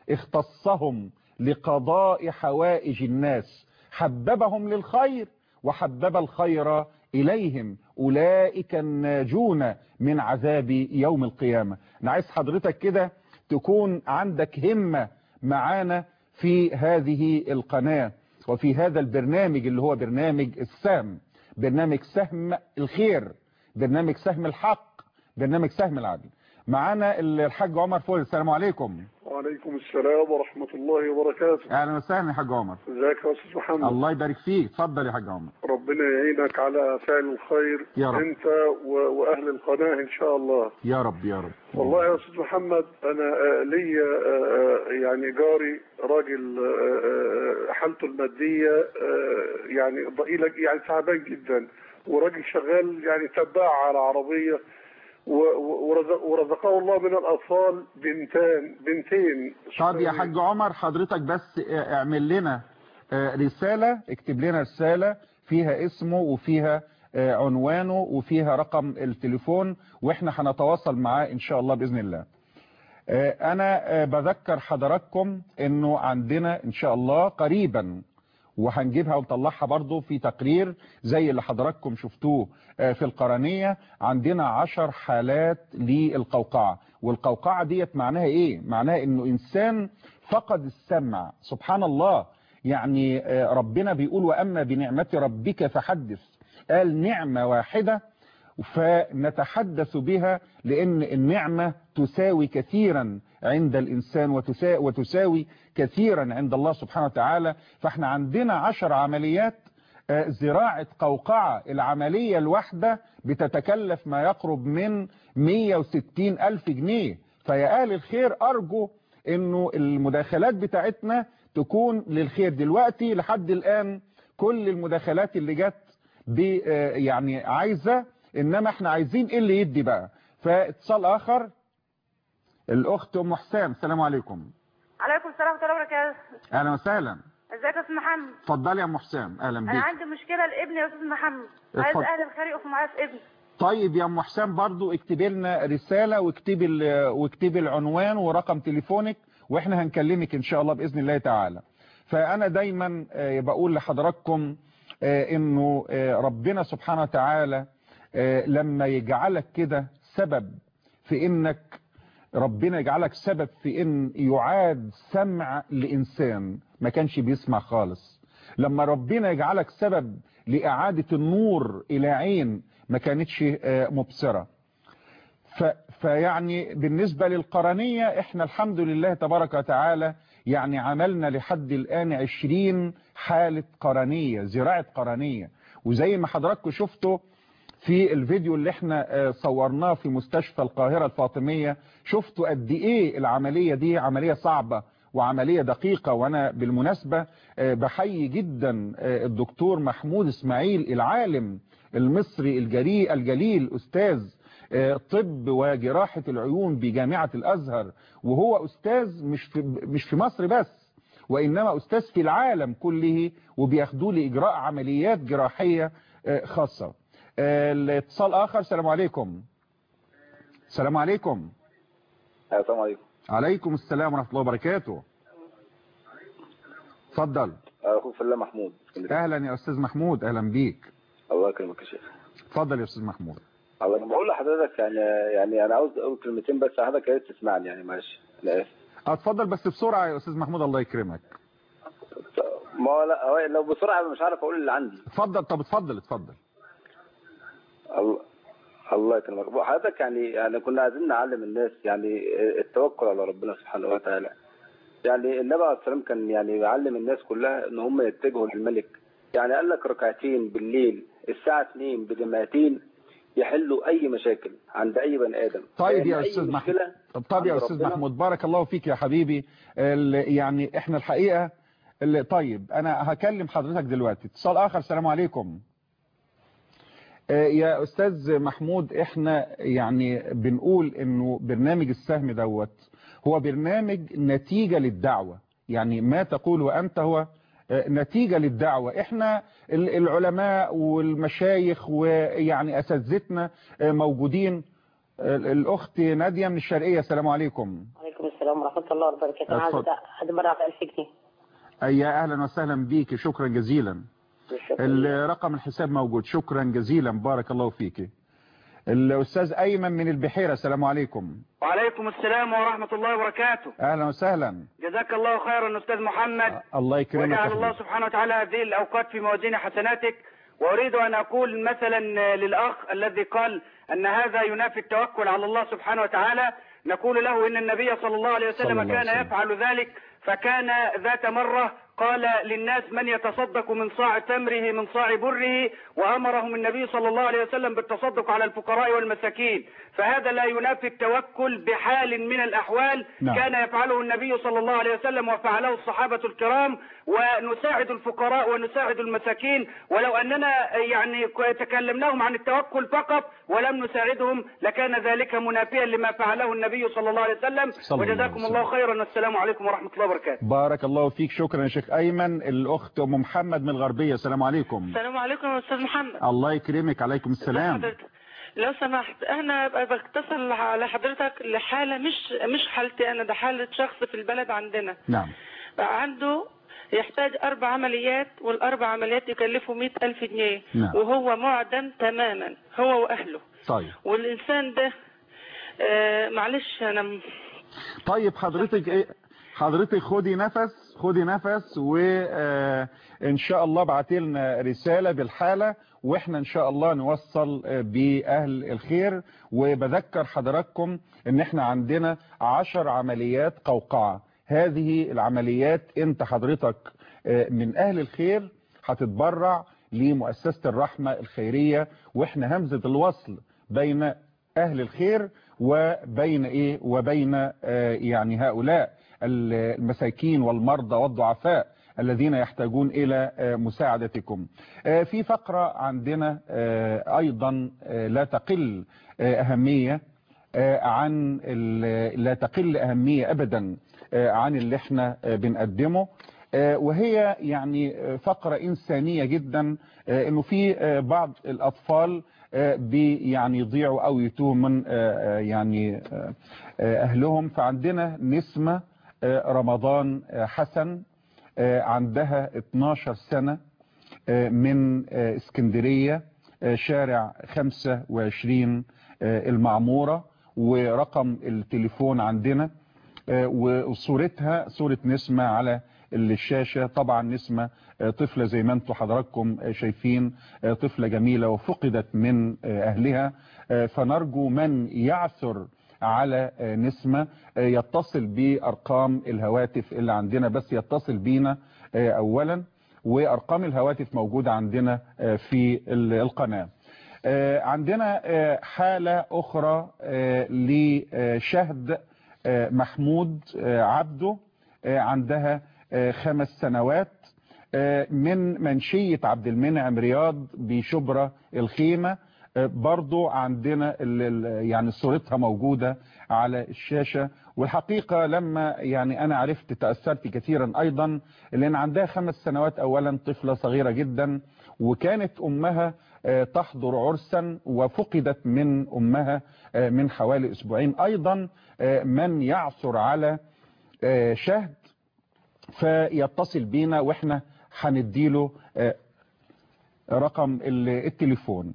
اختصهم لقضاء حوائج الناس حببهم للخير وحبب الخير إليهم أولئك الناجون من عذاب يوم القيامة أنا عايز حضرتك كده تكون عندك همة معانا في هذه القناة وفي هذا البرنامج اللي هو برنامج السهم برنامج سهم الخير برنامج سهم الحق برنامج سهم العدل معانا الحاج عمر فول السلام عليكم وعليكم السلام ورحمة الله وبركاته اهلا وسهلا يا حاج عمر ازيك يا استاذ محمد الله يبارك فيك اتفضل يا حاج عمر ربنا يعينك على فعل الخير يا رب. انت و- واهل القناة ان شاء الله يا رب يا رب والله يا استاذ محمد انا آه، ليا آه، آه، يعني جاري راجل آه، آه، حالته المادية آه، يعني ضئيلة يعني تعبان جدا وراجل شغال يعني تباع على عربية و- و- ورزق- ورزقه الله من الاطفال بنتان بنتين طب يا حاج عمر حضرتك بس اعمل لنا آه، رسالة اكتب لنا رسالة فيها اسمه وفيها آه، عنوانه وفيها رقم التليفون واحنا هنتواصل معاه ان شاء الله بإذن الله آه، انا آه، بذكر حضراتكم انه عندنا ان شاء الله قريبا وهنجيبها ونطلعها برضو في تقرير زي اللي حضراتكم شفتوه آه، في القرنية عندنا عشر حالات للقوقعة والقوقعة ديت معناها ايه معناها انه انسان فقد السمع سبحان الله يعني آه، ربنا بيقول واما بنعمة ربك فحدث قال نعمة واحدة فنتحدث بها لأن النعمة تساوي كثيرا عند الإنسان وتسا- وتساوي كثيرا عند الله سبحانه وتعالى فاحنا عندنا عشر عمليات آه، زراعة قوقعة العملية الواحدة بتتكلف ما يقرب من 160 ألف جنيه فيا أهل الخير أرجو أنه المداخلات بتاعتنا تكون للخير دلوقتي لحد الآن كل المداخلات اللي جت ب- آه، يعني عايزة إنما احنا عايزين إيه اللي يدي بقى فاتصال آخر الأخت أم حسام السلام عليكم عليكم السلام ورحمة الله وبركاته أهلا وسهلا ازيك يا استاذ محمد اتفضلي يا أم حسام أهلا انا بيك عندي مشكلة لابني يا استاذ محمد عايز اتفضل. اهل الخير يقفوا معايا في ابني طيب يا ام حسام برضو اكتبي لنا رسالة واكتبي ال- واكتبي العنوان ورقم تليفونك واحنا هنكلمك ان شاء الله باذن الله تعالى فانا دايما آه، بقول لحضراتكم آه، انه آه، ربنا سبحانه وتعالى آه، لما يجعلك كده سبب في انك ربنا يجعلك سبب في ان يعاد سمع لانسان ما كانش بيسمع خالص لما ربنا يجعلك سبب لإعادة النور إلى عين ما كانتش آه، مبصرة ف- فيعني بالنسبة للقرنية احنا الحمد لله تبارك وتعالى يعني عملنا لحد الآن عشرين حالة قرنية زراعة قرنية وزي ما حضراتكم شفتوا في الفيديو اللي احنا آه، صورناه في مستشفى القاهرة الفاطمية شفتوا قد ايه العملية دي عملية صعبة وعملية دقيقة وانا بالمناسبة آه، بحيي جدا آه، الدكتور محمود اسماعيل العالم المصري الجريء الجليل استاذ آه، طب وجراحة العيون بجامعة الازهر وهو استاذ مش في مش في مصر بس وانما استاذ في العالم كله وبياخدوه لاجراء عمليات جراحية آه، خاصة آه، الاتصال اخر السلام عليكم السلام عليكم السلام عليكم عليكم السلام ورحمة الله وبركاته اتفضل اخوك فلاح محمود اهلا يا استاذ محمود اهلا بيك الله يكرمك يا شيخ اتفضل يا استاذ محمود الله انا بقول لحضرتك يعني يعني انا عاوز اقول كلمتين بس حضرتك يا ريت تسمعني يعني معلش انا اسف اتفضل بس بسرعة يا استاذ محمود الله يكرمك ما هو لا هو لو بسرعه مش عارف اقول اللي عندي اتفضل طب اتفضل اتفضل الله الله يكرمك بقى حضرتك يعني يعني كنا عايزين نعلم الناس يعني التوكل على ربنا سبحانه وتعالى يعني النبي عليه السلام كان يعني بيعلم الناس كلها ان هم يتجهوا للملك يعني قال لك ركعتين بالليل الساعه 2 بدمعتين يحلوا اي مشاكل عند اي بني ادم طيب لأن يا أي استاذ محمود مشكلة طب يا عند استاذ ربنا محمود بارك الله فيك يا حبيبي ال- يعني احنا الحقيقة ال- طيب انا هكلم حضرتك دلوقتي اتصال اخر السلام عليكم آه، يا استاذ محمود احنا يعني بنقول انه برنامج السهم دوت هو برنامج نتيجة للدعوة يعني ما تقوله انت هو آه، نتيجة للدعوة احنا ال- العلماء والمشايخ ويعني اساتذتنا آه، موجودين ال- الاخت نادية من الشرقية السلام عليكم عليكم السلام ورحمة الله وبركاته أنا عايزة اتفضل. حد مرة ب 1000 جنيه يا اهلا وسهلا بيك شكرا جزيلا الرقم الحساب موجود شكرا جزيلا بارك الله فيك الاستاذ ايمن من البحيرة السلام عليكم وعليكم السلام ورحمة الله وبركاته اهلا وسهلا جزاك الله خيرا أستاذ محمد الله يكرمك يا وجعل حبيبي. الله سبحانه وتعالى هذه الأوقات في موازين حسناتك وأريد أن أقول مثلا للأخ الذي قال أن هذا ينافي التوكل على الله سبحانه وتعالى نقول له إن النبي صلى الله عليه صلى وسلم الله عليه كان وسلم. يفعل ذلك فكان ذات مرة قال للناس من يتصدق من صاع تمره من صاع بره وأمرهم النبي صلى الله عليه وسلم بالتصدق على الفقراء والمساكين فهذا لا ينافي التوكل بحال من الأحوال نعم. كان يفعله النبي صلى الله عليه وسلم وفعله الصحابة الكرام ونساعد الفقراء ونساعد المساكين ولو أننا يعني تكلمناهم عن التوكل فقط ولم نساعدهم لكان ذلك منافيا لما فعله النبي صلى الله عليه وسلم صلى الله عليه وجزاكم وسلم. الله خيرا والسلام عليكم ورحمة الله وبركاته بارك الله فيك شكرا يا شيخ ايمن الاخت ام محمد من الغربية السلام عليكم السلام عليكم يا استاذ محمد الله يكرمك عليكم السلام حضرتك لو سمحت انا ب- بتصل على حضرتك لحاله مش مش حالتي انا ده حاله شخص في البلد عندنا نعم بقى عنده يحتاج اربع عمليات والاربع عمليات يكلفوا مئة الف جنيه نعم. وهو معدم تماما هو واهله طيب والانسان ده آه معلش انا م- طيب حضرتك ايه حضرتك خدي نفس خدي نفس وان شاء الله بعتي لنا رسالة بالحالة واحنا ان شاء الله نوصل باهل الخير وبذكر حضراتكم ان احنا عندنا عشر عمليات قوقعة هذه العمليات انت حضرتك من اهل الخير هتتبرع لمؤسسة الرحمة الخيرية واحنا همزة الوصل بين اهل الخير وبين ايه وبين يعني هؤلاء المساكين والمرضى والضعفاء الذين يحتاجون الى مساعدتكم في فقرة عندنا ايضا لا تقل اهمية عن لا تقل اهمية ابدا عن اللي احنا بنقدمه وهي يعني فقرة إنسانية جدا انه في بعض الأطفال بي يعني يضيعوا أو يتوه من يعني أهلهم فعندنا نسمة رمضان حسن عندها 12 سنة من اسكندرية شارع 25 المعمورة ورقم التليفون عندنا وصورتها صورة نسمة على الشاشة طبعا نسمة طفلة زي ما انتم حضراتكم شايفين طفلة جميلة وفقدت من أهلها فنرجو من يعثر على نسمة يتصل بأرقام الهواتف اللي عندنا بس يتصل بينا أولا وأرقام الهواتف موجودة عندنا في القناة عندنا حالة أخرى لشهد محمود عبده عندها خمس سنوات من منشية عبد المنعم رياض بشبرة الخيمة برضو عندنا يعني صورتها موجودة على الشاشة والحقيقة لما يعني أنا عرفت تأثرت كثيرا أيضا لأن عندها خمس سنوات أولا طفلة صغيرة جدا وكانت أمها تحضر عرسا وفقدت من أمها من حوالي أسبوعين أيضا من يعثر على شهد فيتصل بينا واحنا هنديله رقم التليفون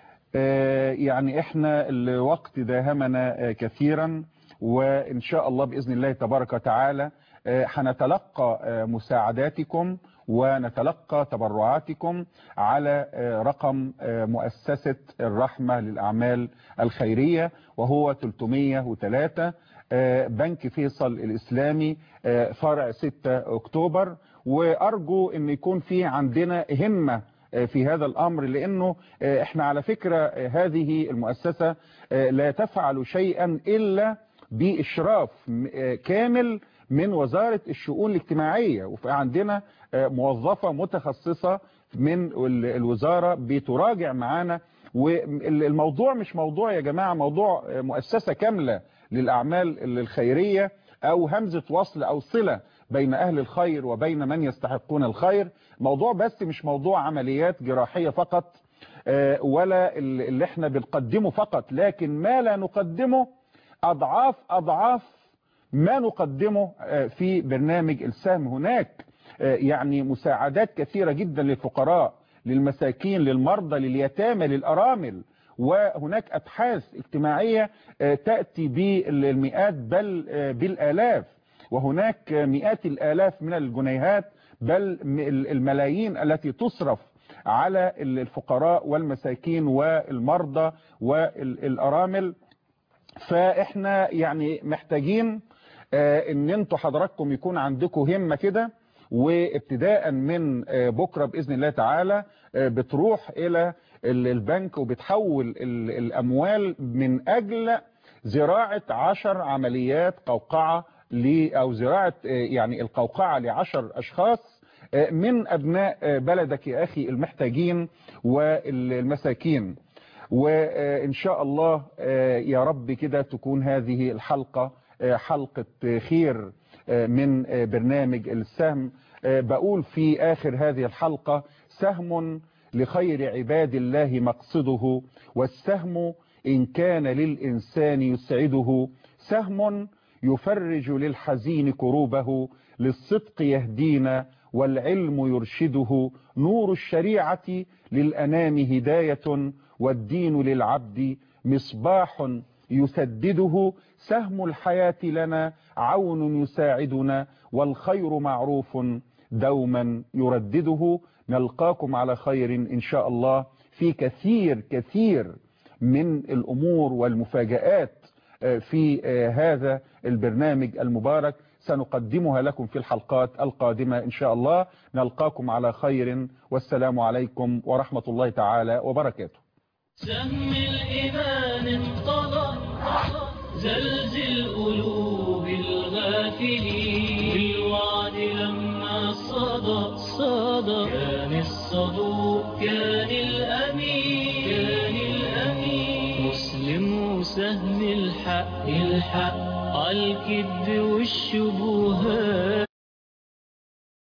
يعني احنا الوقت داهمنا كثيرا وان شاء الله باذن الله تبارك وتعالى هنتلقى مساعداتكم ونتلقى تبرعاتكم على رقم مؤسسة الرحمة للأعمال الخيرية وهو 303 بنك فيصل الإسلامي فرع 6 أكتوبر وأرجو أن يكون في عندنا همة في هذا الأمر لأنه احنا على فكرة هذه المؤسسة لا تفعل شيئا إلا بإشراف كامل من وزارة الشؤون الاجتماعية وعندنا موظفة متخصصة من الوزارة بتراجع معانا والموضوع مش موضوع يا جماعة موضوع مؤسسة كاملة للأعمال الخيرية أو همزة وصل أو صلة بين أهل الخير وبين من يستحقون الخير موضوع بس مش موضوع عمليات جراحية فقط ولا اللي احنا بنقدمه فقط لكن ما لا نقدمه أضعاف أضعاف ما نقدمه في برنامج السهم هناك يعني مساعدات كثيرة جدا للفقراء للمساكين للمرضى لليتامى للأرامل وهناك أبحاث اجتماعية تأتي بالمئات بل بالآلاف وهناك مئات الآلاف من الجنيهات بل الملايين التي تصرف على الفقراء والمساكين والمرضى والأرامل فإحنا يعني محتاجين ان انتوا حضراتكم يكون عندكم همة كده وابتداء من بكرة بإذن الله تعالى بتروح إلى البنك وبتحول الأموال من أجل زراعة عشر عمليات قوقعة أو زراعة يعني القوقعة لعشر أشخاص من أبناء بلدك يا أخي المحتاجين والمساكين وإن شاء الله يا رب كده تكون هذه الحلقة حلقة خير من برنامج السهم بقول في آخر هذه الحلقة سهم لخير عباد الله مقصده والسهم إن كان للإنسان يسعده سهم يفرج للحزين كروبه للصدق يهدينا والعلم يرشده نور الشريعة للأنام هداية والدين للعبد مصباح يسدده سهم الحياة لنا عون يساعدنا والخير معروف دوما يردده نلقاكم على خير إن شاء الله في كثير كثير من الأمور والمفاجآت في هذا البرنامج المبارك سنقدمها لكم في الحلقات القادمة إن شاء الله نلقاكم على خير والسلام عليكم ورحمة الله تعالى وبركاته سم الإيمان انطلق زلزل قلوب الغافلين بالوعد لما صدى صدى كان الصدوق كان الأمين كان الأمين مسلم وسهم الحق الحق الكذب والشبهات